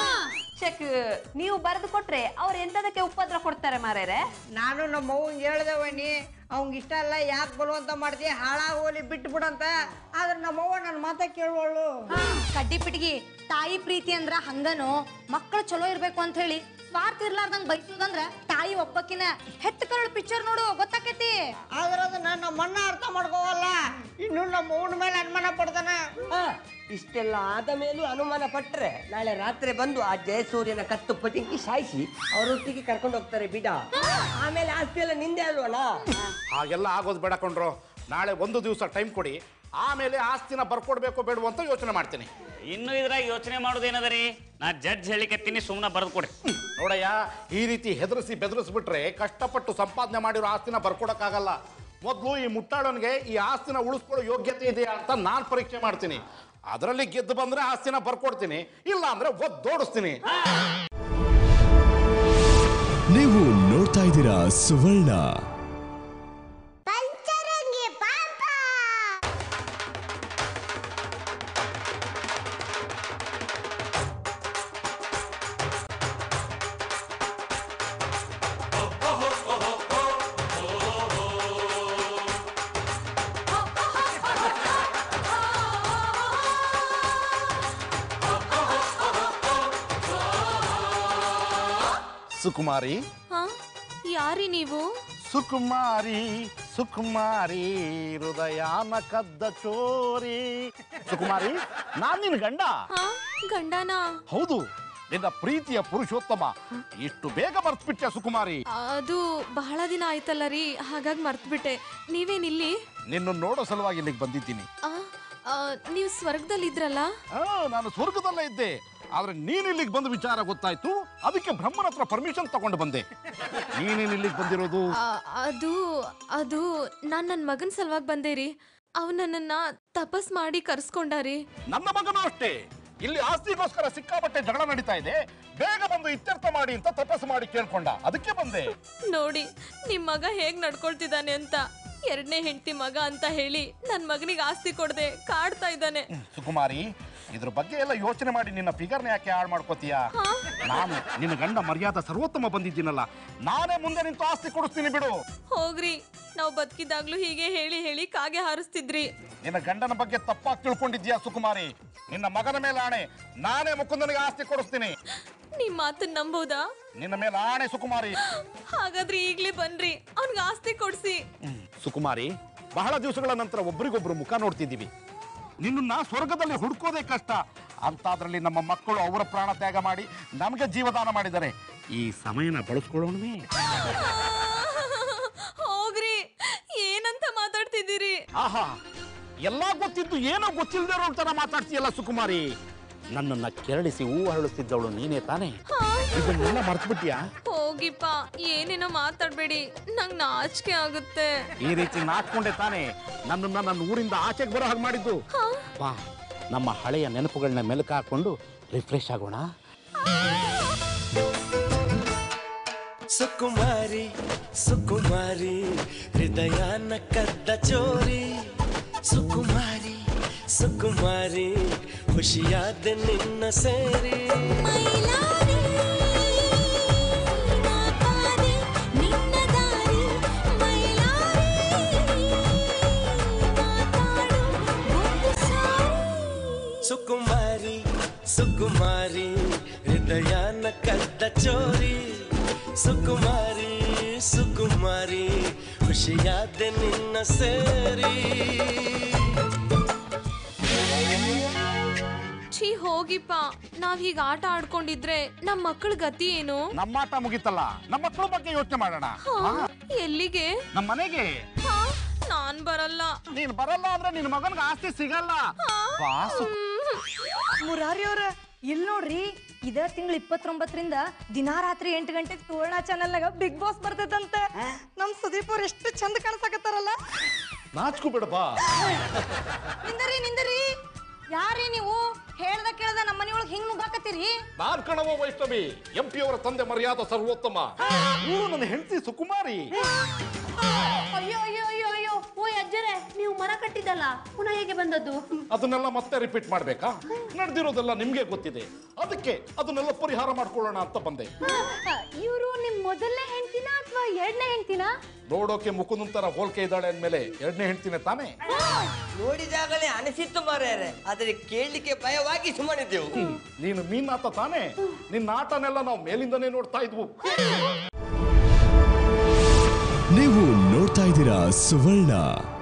ಚೆಕ್ ನೀವು ಬರೆದು ಕೊಟ್ರೆ ಅವ್ರು ಎಂತದಕ್ಕೆ ಉಪದ್ರ ಕೊಡ್ತಾರೆ ಮಾರೇರೆ ನಾನು ನಮ್ಮ ಅವ್ವಂಗೆ ಹೇಳ್ದವನಿ ಅವ್ನಿಗೆ ಇಷ್ಟ ಅಲ್ಲ ಯಾಕೆ ಬರುವಂತ ಮಾಡ್ತೀಯ ಹಾಳಾಗೋಲಿ ಬಿಟ್ಟು ಬಿಡಂತ ಆದ್ರೆ ನಮ್ಮವ್ವ ನನ್ನ ಮಾತ ಕೇಳುವಳು ಕಡ್ಡಿ ಪಿಟಿಗಿ ತಾಯಿ ಪ್ರೀತಿ ಅಂದ್ರ ಹಂಗನು ಮಕ್ಕಳು ಚಲೋ ಇರ್ಬೇಕು ಅಂತ ಹೇಳಿ ಸ್ವಾರ್ಥ ಇರ್ಲಾರ್ದಂಗ್ ಬೈಸೋದಂದ್ರ ತಾಯಿ ಒಬ್ಬಕಿನ ಹೆತ್ತ ಕರಳು ಪಿಕ್ಚರ್ ನೋಡು ಗೊತ್ತಾಕೈತಿ ಆದ್ರೆ ಅದನ್ನ ನಮ್ಮ ಅಣ್ಣ ಅರ್ಥ ಮಾಡ್ಕೋವಲ್ಲ ಇನ್ನು ನಮ್ಮ ಅವ್ವನ ಮೇಲೆ ಅನುಮಾನ ಪಡ್ತಾನ ಆ, ಇಷ್ಟೆಲ್ಲ ಆದ ಮೇಲೂ ಅನುಮಾನ ಪಟ್ರೆ ನಾಳೆ ರಾತ್ರಿ ಬಂದು ಆ ಜಯಸೂರ್ಯನ ಕತ್ತು ಪಟಿಂಕಿ ಸಾಯಿಸಿ ಅವರೊಟ್ಟಿಗೆ ಕರ್ಕೊಂಡು ಹೋಗ್ತಾರೆ ಬಿಡ ಆಮೇಲೆ ಆಸ್ತಿ ಎಲ್ಲ ನಿಂದೆ ಅಲ್ವಣ ಹಾಗೆಲ್ಲ ಆಗೋದು ಬೇಡ ಕೊಂಡ್ರು ನಾಳೆ ಒಂದು ದಿವಸ ಟೈಮ್ ಕೊಡಿ ಆಮೇಲೆ ಆಸ್ತಿನ ಬರ್ಕೊಡ್ಬೇಕು ಬೇಡವು ಅಂತ ಯೋಚನೆ ಮಾಡ್ತೀನಿ ಇನ್ನು ಇದ್ರಾಗ ಯೋಚನೆ ಮಾಡೋದೇನದ ರೀ ನಾ ಜಡ್ಜ್ ಹೇಳಿಕತ್ತೀನಿ ಸುಮ್ಮನೆ ಬರೆದು ಕೊಡಿ ನೋಡಯ್ಯ ಈ ರೀತಿ ಹೆದರಿಸಿ ಬೆದರಿಸ್ಬಿಟ್ರೆ ಕಷ್ಟಪಟ್ಟು ಸಂಪಾದನೆ ಮಾಡಿರೋ ಆಸ್ತಿನ ಬರ್ಕೊಡಕ್ಕಾಗಲ್ಲ ಮೊದಲು ಈ ಮುಟ್ಟಾಳನಿಗೆ ಈ ಆಸ್ತಿನ ಉಳಿಸ್ಕೊಳ್ಳೋ ಯೋಗ್ಯತೆ ಇದೆಯಾ ಅಂತ ನಾನು ಪರೀಕ್ಷೆ ಮಾಡ್ತೀನಿ ಅದರಲ್ಲಿ ಗೆದ್ದು ಬಂದ್ರೆ ಆಸ್ತಿನ ಬರ್ಕೊಡ್ತೀನಿ ಇಲ್ಲ ಅಂದ್ರೆ ಒದ್ದೋಡಿಸ್ತೀನಿ ನೀವು ನೋಡ್ತಾ ಇದ್ದೀರಾ ಸುವರ್ಣ ಸುಕುಮಾರಿ ಹಾ ಯಾರಿ ನೀವು ಸುಕುಮಾರಿ ಸುಕುಮಾರಿ ಹೃದಯಾನ ಕದ್ದ ಚೋರಿ ಸುಕುಮಾರಿ ನಾನ್ ನಿನ್ ಗಂಡ ಹಾ ಗಂಡನ ಹೌದು ನಿನ್ನ ಪ್ರೀತಿಯ ಪುರುಷೋತ್ತಮ ಇಷ್ಟು ಬೇಗ ಮರ್ತ್ಬಿಟ್ಟೆ ಸುಕುಮಾರಿ ಅದು ಬಹಳ ದಿನ ಆಯ್ತಲ್ಲ ರೀ ಹಾಗಾಗಿ ಮರ್ತ್ಬಿಟ್ಟೆ ನೀವೇನಿಲ್ಲಿ ನಿನ್ನ ನೋಡೋ ಸಲುವಾಗಿ ಇಲ್ಲಿಗೆ ಬಂದಿದ್ದೀನಿ ಆ, ಆ, ನೀವು ಸ್ವರ್ಗದಲ್ಲಿದ್ರಲ್ಲ ಆ, ನಾನು ಸ್ವರ್ಗದಲ್ಲೇ ಇದ್ದೆ ಆದ್ರೆ ನೀನ್ ಇಲ್ಲಿಗೆ ಬಂದ ವಿಚಾರ ಗೊತ್ತಾಯ್ತು ಅದಕ್ಕೆ ಬ್ರಹ್ಮನ ಹತ್ರ ಪರ್ಮಿಷನ್ ತಗೊಂಡು ಬಂದೆ ನೀನೇನ್ ಇಲ್ಲಿಗೆ ಬಂದಿರೋದು ಆ, ಅದು ಅದು ನಾನ್ ನನ್ನ ಮಗನ ಸಲುವಾಗಿ ಬಂದೆ ರೀ ಅವ್ ನನ್ನನ್ನ ತಪಸ್ ಮಾಡಿ ಕರ್ಸ್ಕೊಂಡಾರಿ ನನ್ನ ಮಗನೂ ಅಷ್ಟೇ ಇಲ್ಲಿ ಆಸ್ತಿಗೋಸ್ಕರ ಸಿಕ್ಕಾಪಟ್ಟೆ ಜಗಳ ನಡೀತಾ ಇದೆ ಬೇಗ ಬಂದು ಇತ್ಯರ್ಥ ಮಾಡಿ ಅಂತ ತಪಸ್ಸು ಮಾಡಿ ಕೇಳ್ಕೊಂಡ ಅದಕ್ಕೆ ಬಂದೆ ನೋಡಿ ನಿಮ್ ಮಗ ಹೇಗ್ ನಡ್ಕೊಳ್ತಿದ್ದಾನೆ ಅಂತ ಎರಡನೇ ಹೆಂಡತಿ ಮಗ ಅಂತ ಹೇಳಿ ನನ್ ಮಗನಿಗೆ ಆಸ್ತಿ ಕೊಡದೆ ಕಾಡ್ತಾ ಇದ್ದಾನೆ ಸುಕುಮಾರಿ ಇದ್ರ ಬಗ್ಗೆ ಎಲ್ಲ ಯೋಚನೆ ಮಾಡಿ ನಿನ್ನ ಫಿಗರ್ನ ಯಾಕೆ ಹಾಳು ಮಾಡ್ಕೋತೀಯ ನಾನು ನಿನ್ನ ಗಂಡ ಮರ್ಯಾದ ಸರ್ವೋತ್ತಮ ಬಂದಿದ್ದೀನಲ್ಲ ನಾನೇ ಮುಂದೆ ನಿಂತು ಆಸ್ತಿ ಕೊಡಿಸ್ತೀನಿ ಬಿಡು ಹೋಗ್ರಿ ನಾವ್ ಬದುಕಿದಾಗ್ಲೂ ಹೀಗೆ ಹೇಳಿ ಹೇಳಿ ಕಾಗೆ ಹಾರಿಸ್ತಿದ್ರಿ ನಿನ್ನ ಗಂಡನ ಬಗ್ಗೆ ತಪ್ಪಾಗಿ ತಿಳ್ಕೊಂಡಿದ್ಯಾ ಸುಕುಮಾರಿ ನಿನ್ನ ಮಗನ ಮೇಲೆ ಆಣೆ ನಾನೇ ಮುಕುಂದನಿಗೆ ಆಸ್ತಿ ಕೊಡಿಸ್ತೀನಿ ನಿಮ್ ಮಾತನ್ನ ನಂಬೋದಾ ನಿನ್ನ ಮೇಲೆ ಆಣೆ ಸುಕುಮಾರಿ ಹಾಗಾದ್ರೆ ಈಗ್ಲೇ ಬನ್ರಿ ಅವ್ನಿಗೆ ಆಸ್ತಿ ಕೊಡ್ಸಿ ಸುಕುಮಾರಿ ಬಹಳ ದಿವಸಗಳ ನಂತರ ಒಬ್ರಿಗೊಬ್ರು ಮುಖ ನೋಡ್ತಿದ್ದೀವಿ ನಿನ್ನನ್ನ ಸ್ವರ್ಗದಲ್ಲಿ ಹುಡ್ಕೋದೇ ಕಷ್ಟ ಅಂತಾದ್ರಲ್ಲಿ ನಮ್ಮ ಮಕ್ಕಳು ಅವರ ಪ್ರಾಣ ತ್ಯಾಗ ಮಾಡಿ ನಮಗೆ ಜೀವದಾನ ಮಾಡಿದ್ದಾರೆ ಈ ಸಮಯನ ಬಳಸ್ಕೊಳ್ಳೋಣವೇ ಹೋಗ್ರಿ ಏನಂತ ಮಾತಾಡ್ತಿದ್ದೀರಿ ಆಹಾ ಎಲ್ಲ ಗೊತ್ತಿದ್ದು ಏನೋ ಗೊತ್ತಿಲ್ಲದೆ ಇರೋ ತರ ಮಾತಾಡ್ತೀಯಲ್ಲ ಸುಕುಮಾರಿ ನನ್ನನ್ನ ಕೆರಳಿಸಿ ಹೂ ಹರಳಿಸ್ತಿದ್ದವಳು ನೀನೇ ತಾನೇ ಇದನ್ನೆಲ್ಲ ಮರ್ತ್ಬಿಟ್ಯಾ ಹೋಗಿಪ್ಪ ಏನೇನೋ ಮಾತಾಡ್ಬೇಡಿ ನಂಗ್ ನಾಚಿಕೆ ಆಗುತ್ತೆ ಈ ರೀತಿ ನಾಚ್ಕೊಂಡೆ ತಾನೇ ನನ್ನನ್ನ ನನ್ನ ಊರಿಂದ ಆಚೆಗೆ ಬರೋ ಹಾಗೆ ಮಾಡಿದ್ದು ಬಾ ನಮ್ಮ ಹಳೆಯ ನೆನಪುಗಳನ್ನ ಮೆಲುಕು ಹಾಕೊಂಡು ರಿಫ್ರೆಶ್ ಆಗೋಣ ಸುಕುಮಾರಿ ಸುಕುಮಾರಿ ಹೃದಯನ ಕದ್ದ ಚೋರಿ ಸುಕುಮಾರಿ ಸುಕುಮಾರಿ ಖುಷಿಯಾದ ನಿನ್ನ ಸೇರಿ ಸುಕುಮಾರಿ ಸುಕುಮಾರಿ ಹೃದಯನ ಕದ್ದ ಚೋರಿ ಸುಕುಮಾರಿ ಸುಕುಮಾರಿ ಖುಷಿಯಾದ ನಿನ್ನ ಸೇರಿ ಛೀ ಹೋಗಿಪ್ಪ ನಾವ್ ಹೀಗ ಆಟ ಆಡ್ಕೊಂಡಿದ್ರೆ ನಮ್ ಮಕ್ಕಳ ಗತಿ ಏನು ನಮ್ಮ ಆಟ ಮುಗೀತಲ್ಲ ನಮ್ಮ ಮಕ್ಕಳ ಬಗ್ಗೆ ಯೋಚನೆ ಮಾಡೋಣ ಹಾ, ಎಲ್ಲಿಗೆ ನಮ್ಮ ಮನೆಗೆ ಹಾ, ನಾನ್ ಬರಲ್ಲ ನೀನ್ ಬರಲ್ಲ ಅಂದ್ರೆ ನಿನ್ ಮಗನ್ಗೆ ಆಸ್ತಿ ಸಿಗಲ್ಲ ಬಾ ಸು- ಮುರಾರಿ ಅವ್ರ ಇಲ್ಲಿ ನೋಡ್ರಿ ಇದ ತಿಂಗಳ ಇಪ್ಪತ್ತೊಂಬತ್ತರಿಂದ ದಿನಾ ರಾತ್ರಿ ಎಂಟು ಗಂಟೆಗೆ ಸುವರ್ಣ ಚಾನಲ್ನಾಗ ಬಿಗ್ ಬಾಸ್ ಬರ್ತೈತಂತೆ ನಮ್ ಸುದೀಪ್ ಅವ್ರು ಎಷ್ಟು ಚಂದ ಕಾಣಿಸಕತ್ತಾರಲ್ಲ ನಾಚ್ಕೊ ಬಿಡ ಬಾ ನಿಂದರಿ ನಿಂದರಿ ಯಾರೀ ನೀವು ಹೇಳ್ದ ಕೇಳ್ದ ನಮ್ಮ ಮನೆಯೊಳಗೆ ಹಿಂಗ್ ನುಗ್ಗಾಕತ್ತೀರಿ ನಾನ್ ಕಣವ ವೈಷ್ಣವಿ ಎಂ ಪಿ ಅವರ ತಂದೆ ಮರ್ಯಾದ ಸರ್ವೋತ್ತಮ ಇವರು ನನ್ನ ಹೆಂಡತಿ ಸುಕುಮಾರಿ ಅಯ್ಯೋ ಅಯ್ಯೋ ಅಯ್ಯೋ ಅಯ್ಯೋ ಓ ಅಜ್ಜರೇ ನೀವು ಮರ ಕಟ್ಟಿದ್ದಲ್ಲ ಪುನಃ ಹೇಗೆ ಬಂದದ್ದು ಅದನ್ನೆಲ್ಲ ಮತ್ತೆ ರಿಪೀಟ್ ಮಾಡ್ಬೇಕಾ ನಡೆದಿರೋದೆಲ್ಲ ನಿಮ್ಗೆ ಗೊತ್ತಿದೆ ಅದಕ್ಕೆ ಅದನ್ನೆಲ್ಲ ಪರಿಹಾರ ಮಾಡ್ಕೊಳ್ಳೋಣ ಅಂತ ಬಂದೆ ಇವರು ನಿಮ್ ಮೊದಲನೇ ಹೆಂಡ್ತಿನ ಅಥವಾ ಎರಡನೇ ಹೆಂಡ್ತಿನ ನೋಡೋಕೆ ಮುಕುಂದನ್ ತರ ಹೋಲ್ಕೆ ಇದ್ದಾಳೆ ಅಂದ್ಮೇಲೆ ಎರಡನೇ ಹೆಂಡ್ತಿನೇ ತಾನೇ ನೋಡಿದಾಗಲೇ ಅನಿಸಿತ್ತು ಮಾರ್ಯಾರೆ ಆದರೆ ಕೇಳಲಿಕ್ಕೆ ಭಯವಾಗಿ ಸುಮ್ಮನಿದ್ದೆವು ನೀನು ಮೀನಾತ ತಾನೇ ನಿನ್ನ ಆಟನೆಲ್ಲ ನಾವು ಮೇಲಿಂದನೇ ನೋಡ್ತಾ ಇದ್ವು ನೀವು ನೋಡ್ತಾ ಇದ್ದೀರಾ ಸುವರ್ಣ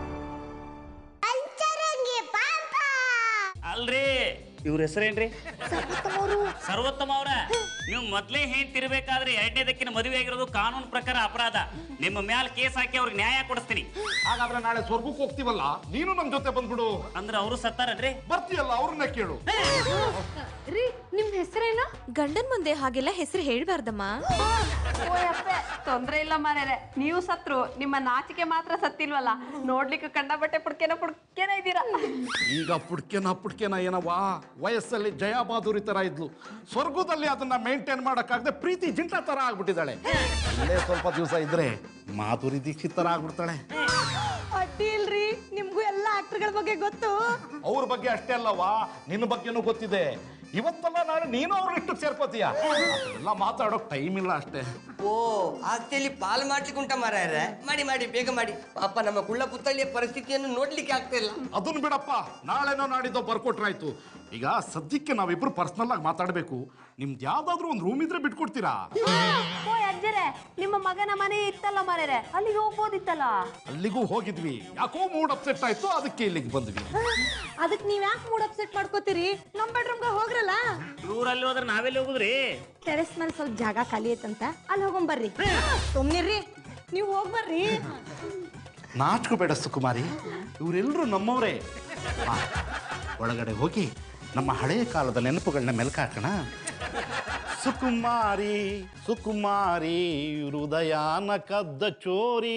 ಅಲ್ರಿ ಇವ್ರ ಹೆಸರೇನ್ರಿ ಸರ್ವೋತ್ತಮ ಅವ್ರ ನೀವು ಮೊದ್ಲೇ ಹೇಳ್ತಿರ್ಬೇಕಾದ್ರೆ ಎರಡನೇದಕ್ಕಿನ ಮದುವೆ ಆಗಿರೋದು ಕಾನೂನು ಪ್ರಕಾರ ಅಪರಾಧ ನಿಮ್ಮ ಮ್ಯಾಲ ಕೇಸ್ ಹಾಕಿ ಅವ್ರಿಗೆ ನ್ಯಾಯ ಕೊಡಿಸ್ತೀನಿ ಹಾಗಾದ್ರೆ ನಾಳೆ ಸ್ವರ್ಗಕ್ಕೆ ಹೋಗ್ತೀವಲ್ಲ ನೀನು ನಮ್ ಜೊತೆ ಬಂದ್ಬಿಡು ಅಂದ್ರೆ ಅವರು ಸತ್ತಾರನ್ರಿ ಬರ್ತೀಯಲ್ಲ ಅವ್ರನ್ನ ಕೇಳು ರೀ ನಿಮ್ ಹೆಸರೇನು ಗಂಡನ್ ಮುಂದೆ ಹಾಗೆಲ್ಲ ಹೆಸರು ಹೇಳ್ಬಾರ್ದಮ್ಮ ಓ ಅಪ್ಪೆ ತೊಂದ್ರೆ ಇಲ್ಲ ಮಾರ್ಯಾರೆ ನೀವು ಸತ್ರು ನಿಮ್ಮ ನಾಚಿಕೆ ಮಾತ್ರ ಸತ್ತಿಲ್ವಲ್ಲ ನೋಡ್ಲಿಕ್ಕೆ ಕಂಡ ಬಟ್ಟೆ ಪುಡ್ಕೆನ ಪುಡ್ಕೆನ ಇದ್ದೀರಾ ಈಗ ಪುಡ್ಕೆನ ಪುಡ್ಕೆನ ಏನವ್ವಾ ವಯಸ್ಸಲ್ಲಿ ಜಯಾ ಬಹಾದೂರಿ ತರ ಇದ್ಲು ಸ್ವರ್ಗದಲ್ಲಿ ಅದನ್ನ ಮೇಂಟೈನ್ ಮಾಡಕ್ಕಾಗದೆ ಪ್ರೀತಿ ಜಿಂಟ ತರ ಆಗ್ಬಿಟ್ಟಿದ್ದಾಳೆ ಇಲ್ಲೇ ಸ್ವಲ್ಪ ದಿವಸ ಇದ್ರೆ ಮಾಧುರಿ ದೀಕ್ಷಿತ್ ತರ ಆಗ್ಬಿಡ್ತಾಳೆ ಅಡ್ಡಿ ಇಲ್ರಿ ನಿಮ್ಗೂ ಎಲ್ಲ ಆಕ್ಟರ್ಗಳ ಬಗ್ಗೆ ಗೊತ್ತು ಅವ್ರ ಬಗ್ಗೆ ಅಷ್ಟೇ ಅಲ್ಲವಾ ನಿನ್ನ ಬಗ್ಗೆನೂ ಗೊತ್ತಿದೆ ಇವತ್ತಲ್ಲ ನಾಳೆ ನೀನು ಅವ್ರ ಇಷ್ಟು ಸೇರ್ಕೋತೀಯ ಎಲ್ಲ ಮಾತಾಡೋಕ್ ಟೈಮ್ ಇಲ್ಲ ಅಷ್ಟೇ ಓ ಆಸ್ತಿಯಲ್ಲಿ ಪಾಲು ಮಾಡ್ಲಿಕ್ಕೆ ಉಂಟ ಮಾರ್ಯಾರೆ ಮಾಡಿ ಮಾಡಿ ಬೇಗ ಮಾಡಿ ಪಾಪ ನಮ್ಮ ಕುಳ್ಳ ಪುತ್ತಳಿಯ ಪರಿಸ್ಥಿತಿಯನ್ನು ನೋಡ್ಲಿಕ್ಕೆ ಆಗ್ತಾ ಇಲ್ಲ ಅದನ್ನ ಬಿಡಪ್ಪ ನಾಳೆನೋ ನಾಡಿದ್ದೋ ಬರ್ಕೊಟ್ರಾಯ್ತು ಈಗ ಸದ್ಯಕ್ಕೆ ನಾವಿಬ್ರು ಪರ್ಸನಲ್ ಆಗಿ ಮಾತಾಡಬೇಕು ನಿಮ್ದು ಯಾವ್ದಾದ್ರು ಒಂದು ರೂಮ್ ಇದ್ರೆ ಬಿಟ್ಕೊಡ್ತೀರಾ ಓಯ್ ಅಜ್ಜರೇ ನಿಮ್ಮ ಮಗನ ಮನೆ ಇತ್ತಲ್ಲ ಮಾರೇರೆ ಅಲ್ಲಿಗೆ ಹೋಗ್ಬೋದಿತ್ತಲ್ಲ ಅಲ್ಲಿಗೂ ಹೋಗಿದ್ವಿ ಯಾಕೋ ಮೂಡ್ ಅಪ್ಸೆಟ್ ಆಯ್ತು ಅದಕ್ಕೆ ಇಲ್ಲಿಗೆ ಬಂದ್ವಿ ಅದಕ್ಕೆ ನೀವ್ ಯಾಕೆ ಮೂಡ್ ಅಪ್ಸೆಟ್ ಮಾಡ್ಕೋತೀರಿ ನಮ್ ಬೆಡ್ರೂಮ್ಗೆ ಹೋಗ್ರಲ್ಲ ಊರಲ್ಲಿ ಹೋದ್ರೆ ನಾವೆಲ್ಲಿ ಹೋಗುದ್ರಿ ಟೆರೆಸ್ ಮೇಲೆ ಸ್ವಲ್ಪ ಜಾಗ ಖಾಲಿ ಐತಂತ ಅಲ್ಲಿ ಹೋಗೊಂಬರ್ರಿ ಸುಮ್ನಿರ್ರಿ ನೀವು ಹೋಗ್ಬರ್ರಿ ನಾಚ್ಕೋಬೇಡ ಸುಕುಮಾರಿ ಇವರೆಲ್ಲರೂ ನಮ್ಮವರೇ ಬಾ, ಒಳಗಡೆ ಹೋಗಿ ನಮ್ಮ ಹಳೆಯ ಕಾಲದ ನೆನಪುಗಳನ್ನ ಮೆಲ್ಕಾಕೋಣ ಸುಕುಮಾರಿ ಸುಕುಮಾರಿ ಹೃದಯಾನ ಕದ್ದ ಚೋರಿ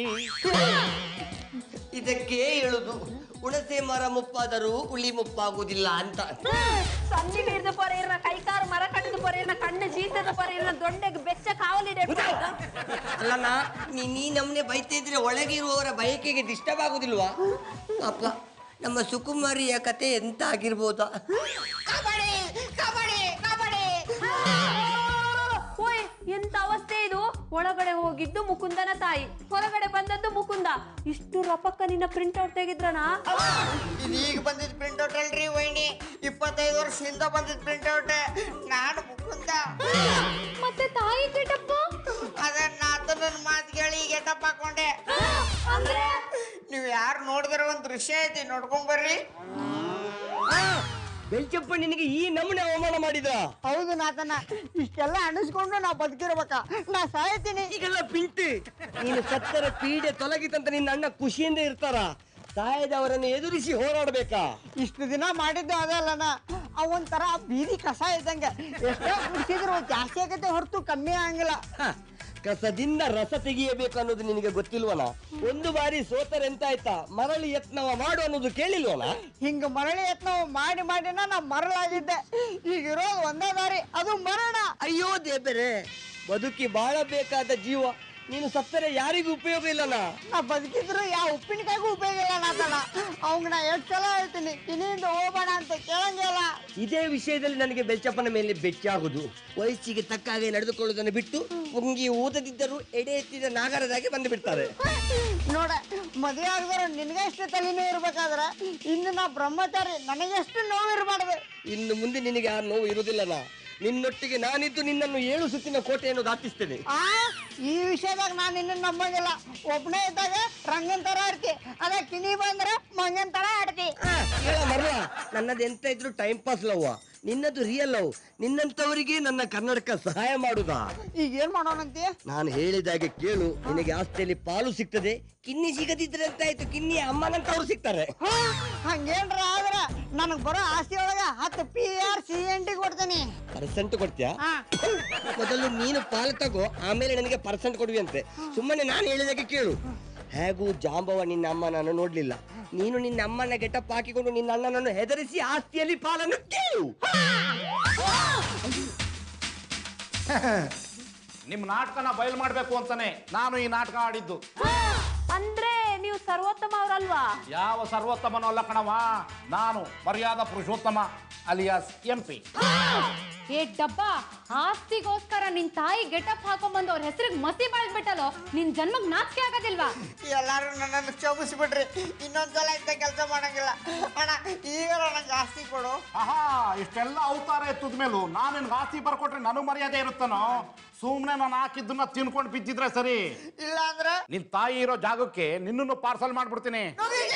ಇದಕ್ಕೆ ಹೇಳುದು ಹುಣಸೆ ಮರ ಮುಪ್ಪಾದರೂ ಹುಳಿ ಮುಪ್ಪಾಗುವುದಿಲ್ಲ ಅಂತ ಸನ್ನಿಗೆ ಹಿಡಿದ ಪರ ಇರ ಕೈಕಾರು ಮರ ಕಟ್ಟಿದ ಪರ ಇರ ಕಣ್ಣು ಜೀತದ ಪರ ಇರ ದೊಡ್ಡಗೆ ಬೆಚ್ಚ ಕಾವಲಿದೆ ಅಲ್ಲಣ್ಣ ನೀ ನೀ ನಮ್ಮನೆ ಬೈತಾ ಇದ್ರೆ ಒಳಗೆ ಇರುವವರ ಬಯಕೆಗೆ ಡಿಸ್ಟರ್ಬ್ ಆಗುದಿಲ್ವಾ ಪಾಪ ನಮ್ಮ ಸುಕುಮಾರಿಯ ಕತೆ ಎಂತ ಆಗಿರ್ಬೋದಾ ಓಯ್ ಎಂತ ಅವಸ್ಥೆ ಇದು ಒಳಗಡೆ ಹೋಗಿದ್ದು ಮುಕುಂದನ ತಾಯಿ ಹೊರಗಡೆ ಬಂದದ್ದು ಮುಕುಂದ ಇಷ್ಟು ರಪಕ್ಕ ನಿನ್ನ ಪ್ರಿಂಟ್ ಔಟ್ ತೆಗಿದ್ರನಾ ಇದೀಗ ಬಂದಿದ್ ಪ್ರಿಂಟ್ಔಟ್ ಅಲ್ರಿ ವೈನಿ ಇಪ್ಪತ್ತೈದು ವರ್ಷದಿಂದ ಬಂದಿದ್ ಪ್ರಿಂಟ್ಔಟ್ ನಾನು ಮುಕುಂದ ಮತ್ತೆ ತಾಯಿ ಗೆಟಪ್ಪ ಅದನ್ನ ಆತನ ಮಾತು ಕೇಳಿ ಗೆಟಪ್ ಹಾಕೊಂಡೆ ಅಂದ್ರೆ ನೀವು ಯಾರು ನೋಡಿದ್ರೆ ಒಂದ್ ದೃಶ್ಯ ಐತಿ ನೋಡ್ಕೊಂಡ್ ಬರ್ರಿ ಬೆಳ್ಚಪ್ಪ ನಿನಗೆ ಈ ನಮೂನೆ ಅವಮಾನ ಮಾಡಿದ ಹೌದು ನಾತನ ಇಷ್ಟೆಲ್ಲ ಅನಿಸ್ಕೊಂಡು ನಾ ಬದುಕಿರ್ಬೇಕ ನಾ ಸಾಯ್ತೀನಿ ಈಗೆಲ್ಲ ಪಿಂಟ್ ನೀನು ಸತ್ತರ ಪೀಡೆ ತೊಲಗಿತಂತ ನಿನ್ನ ಅಣ್ಣ ಖುಷಿಯಿಂದ ಇರ್ತಾರ ಸಾಯದವರನ್ನು ಎದುರಿಸಿ ಹೋರಾಡ್ಬೇಕಾ ಇಷ್ಟು ದಿನ ಮಾಡಿದ್ದು ಅದಲ್ಲನ ಅವೊಂಥರ ಬೀದಿ ಕಸ ಇದ್ದಂಗೆ ಎಷ್ಟೋ ಕುಡಿಸಿದ್ರು ಜಾಸ್ತಿ ಆಗತ್ತೆ ಹೊರತು ಕಮ್ಮಿ ಆಗಂಗಿಲ್ಲ ಹ, ಕಸದಿಂದ ರಸ ತೆಗೆಯಬೇಕು ಅನ್ನೋದು ನಿನಗೆ ಗೊತ್ತಿಲ್ವನ ಒಂದು ಬಾರಿ ಸೋತರೆಂತ ಆಯ್ತಾ ಮರಳಿ ಯತ್ನವ ಮಾಡು ಅನ್ನೋದು ಕೇಳಿಲ್ವನ ಹಿಂಗ ಮರಳಿ ಯತ್ನ ಮಾಡಿ ಮಾಡಿನ ನಾ ಮರಳಾಗಿದ್ದೆ ಈಗ ಇರೋದು ಒಂದೇ ದಾರಿ ಅದು ಮರಣ ಅಯ್ಯೋ ದೇಬರೆ ಬದುಕಿ ಬಾಳಬೇಕಾದ ಜೀವ ನೀನು ಸತ್ತರೆ ಯಾರಿಗೂ ಉಪಯೋಗ ಇಲ್ಲನ ನಾ ಬದುಕಿದ್ರು ಯಾವ ಉಪ್ಪಿನಕಾಯಿಗೂ ಉಪಯೋಗ ಇಲ್ಲ ನಾತನ ಅವಂಗ ನಾ ಎಷ್ಟು ಸಲ ಹೇಳ್ತೀನಿ ಇನ್ನಿಂದ ಹೋಗೋಣ ಅಂತ ಕೇಳಂಗಿಲ್ಲ ಇದೇ ವಿಷಯದಲ್ಲಿ ನನಗೆ ಬೆಚ್ಚಪ್ಪನ ಮೇಲೆ ಬೆಚ್ಚಾಗುದು ವಯಸ್ಸಿಗೆ ತಕ್ಕ ಹಾಗೆ ನಡೆದುಕೊಳ್ಳುವುದನ್ನು ಬಿಟ್ಟು ಉಂಗಿ ಊದದಿದ್ದರೂ ಎಡೆ ಎತ್ತಿದ ನಾಗರದಾಗೆ ಬಂದು ಬಿಡ್ತಾರೆ ನೋಡ ಮದುವೆ ಆಗದ್ರು ನಿನಗೆ ಎಷ್ಟು ತಲೆನೋವು ಇರ್ಬೇಕಾದ್ರೆ ಇನ್ನು ನಾ ಬ್ರಹ್ಮಚಾರಿ ನನಗೆಷ್ಟು ನೋವು ಇರಬಾರ್ದು ಇನ್ನು ಮುಂದೆ ನಿನಗೆ ಆ ನೋವು ಇರುವುದಿಲ್ಲನ ನಿನ್ನೊಟ್ಟಿಗೆ ನಾನಿದ್ದು ನಿನ್ನನ್ನು ಏಳು ಸುತ್ತಿನ ಕೋಟೆಯನ್ನು ದಾಟಿಸ್ತೇನೆ ಆ ಈ ವಿಷಯದಾಗ ನಾನು ನಿನ್ನ ನಂಬಂಗಿಲ್ಲ ಒಬ್ಬನೇ ಇದ್ದಾಗ ರಂಗನ್ ತರ ಆಡ್ತಿ ಅದ ಕಿನಿ ಬಂದ್ರ ಮಂಗನ್ ತರ ಆಡ್ತಿ ಹೇಳ ಮರ್ಲ ನನ್ನದು ಎಂತ ಇದ್ರು ಟೈಮ್ ಪಾಸ್ ಲವ್ವ ನಿನ್ನದು ರಿಯಲ್ ಲವ್ ನಿನ್ನಂತವರಿಗೆ ನನ್ನ ಕನ್ನಡಕ ಸಹಾಯ ಮಾಡುದಾ ಈಗ ಏನ್ ಮಾಡೋಣಂತಿ ನಾನು ಹೇಳಿದಾಗೆ ಕೇಳು ನಿನಗೆ ಆಸ್ತಿಯಲ್ಲಿ ಪಾಲು ಸಿಗ್ತದೆ ಕಿನ್ನಿ ಸಿಗದಿದ್ರೆ ಅಂತ ಆಯ್ತು ಕಿನ್ನಿ ಅಮ್ಮನಂತವ್ರು ಸಿಗ್ತಾರೆ ಹಂಗೇನ್ರ ಆದ್ರ ನನಗ್ ಬರೋ ಆಸ್ತಿ ಒಳಗ ಹತ್ತು P R C N T ಕೊಡ್ತೀನಿ ಪರ್ಸೆಂಟ್ ಕೊಡ್ತೀಯಾ ಹಾ ಮೊದಲು ನೀನು ಪಾಲು ತಗೋ ಆಮೇಲೆ ನನಗೆ ಪರ್ಸೆಂಟ್ ಕೊಡುವಿ ಅಂತೆ ಸುಮ್ಮನೆ ನಾನು ಹೇಳಿದಾಗೆ ಕೇಳು ಹೇಗೂ ಜಾಂಬವ ನಿನ್ನ ಅಮ್ಮ ನಾನು ನೋಡ್ಲಿಲ್ಲ ನೀನು ನಿನ್ನ ಅಮ್ಮನ ಗೆಟಪ್ ಹಾಕಿಕೊಂಡು ನಿನ್ನ ಅಣ್ಣನನ್ನು ಹೆದರಿಸಿ ಆಸ್ತಿಯಲ್ಲಿ ಪಾಲನ್ನು ಕೇಳು ನಿಮ್ಮ ನಾಟಕನ ಬಯಲು ಮಾಡಬೇಕು ಅಂತಾನೆ ನಾನು ಈ ನಾಟಕ ಆಡಿದ್ದು ಅಂದ್ರೆ ನೀವು ಸರ್ವೋತ್ತಮ ಅವರಲ್ವಾ ಯಾವ ಸರ್ವೋತ್ತಮನೂ ಅಲ್ಲ ಕಣವ ನಾನು ಮರ್ಯಾದ ಪುರುಷೋತ್ತಮ ಅಲಿಯಾಸ್ ಎಂ ಪಿ ಏ ಡಬ್ಬ ಆಸ್ತಿಗೋಸ್ಕರ ನಿನ್ ತಾಯಿ ಗೆಟಪ್ ಹಾಕೊಂಬಂದು ಅವ್ರ ಹೆಸರಿಗೆ ಮಸಿ ಬಳದ್ಬಿಟ್ಟಲ್ಲೋ ನಿನ್ ಜನ್ಮಕ್ ನಾಚಿಕೆ ಆಗೋದಿಲ್ವಾ ಎಲ್ಲಾರು ನನ್ನನ್ನು ಕ್ಷಮಿಸ್ಬಿಡ್ರಿ ಇನ್ನೊಂದ್ಸಲ ಇಂಥ ಕೆಲಸ ಮಾಡಂಗಿಲ್ಲ ಅಣ್ಣ ಈಗ ನನಗೆ ಆಸ್ತಿ ಕೊಡು ಆಹಾ ಇಷ್ಟೆಲ್ಲ ಅವತಾರ ಎತ್ತದ ಮೇಲೂ ನಾನು ನಿನ್ಗೆ ಆಸ್ತಿ ಬರ್ಕೊಟ್ರೆ ನನಗೆ ಮರ್ಯಾದೆ ಇರುತ್ತಾನೋ ಸುಮ್ಮನೆ ನಾನು ಹಾಕಿದ್ದನ್ನ ತಿನ್ಕೊಂಡು ಬಿದ್ದಿದ್ರೆ ಸರಿ ಇಲ್ಲ ಅಂದ್ರೆ ನಿನ್ ತಾಯಿ ಇರೋ ಜಾಗಕ್ಕೆ ನಿನ್ನನ್ನು ಪಾರ್ಸಲ್ ಮಾಡ್ಬಿಡ್ತೀನಿ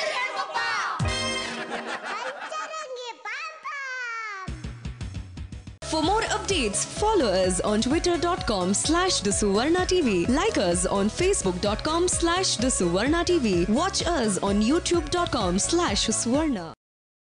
For more updates, follow us on twitter.com slash the Suvarna TV. Like us on facebook.com slash the Suvarna TV. Watch us on youtube.com slash Suvarna.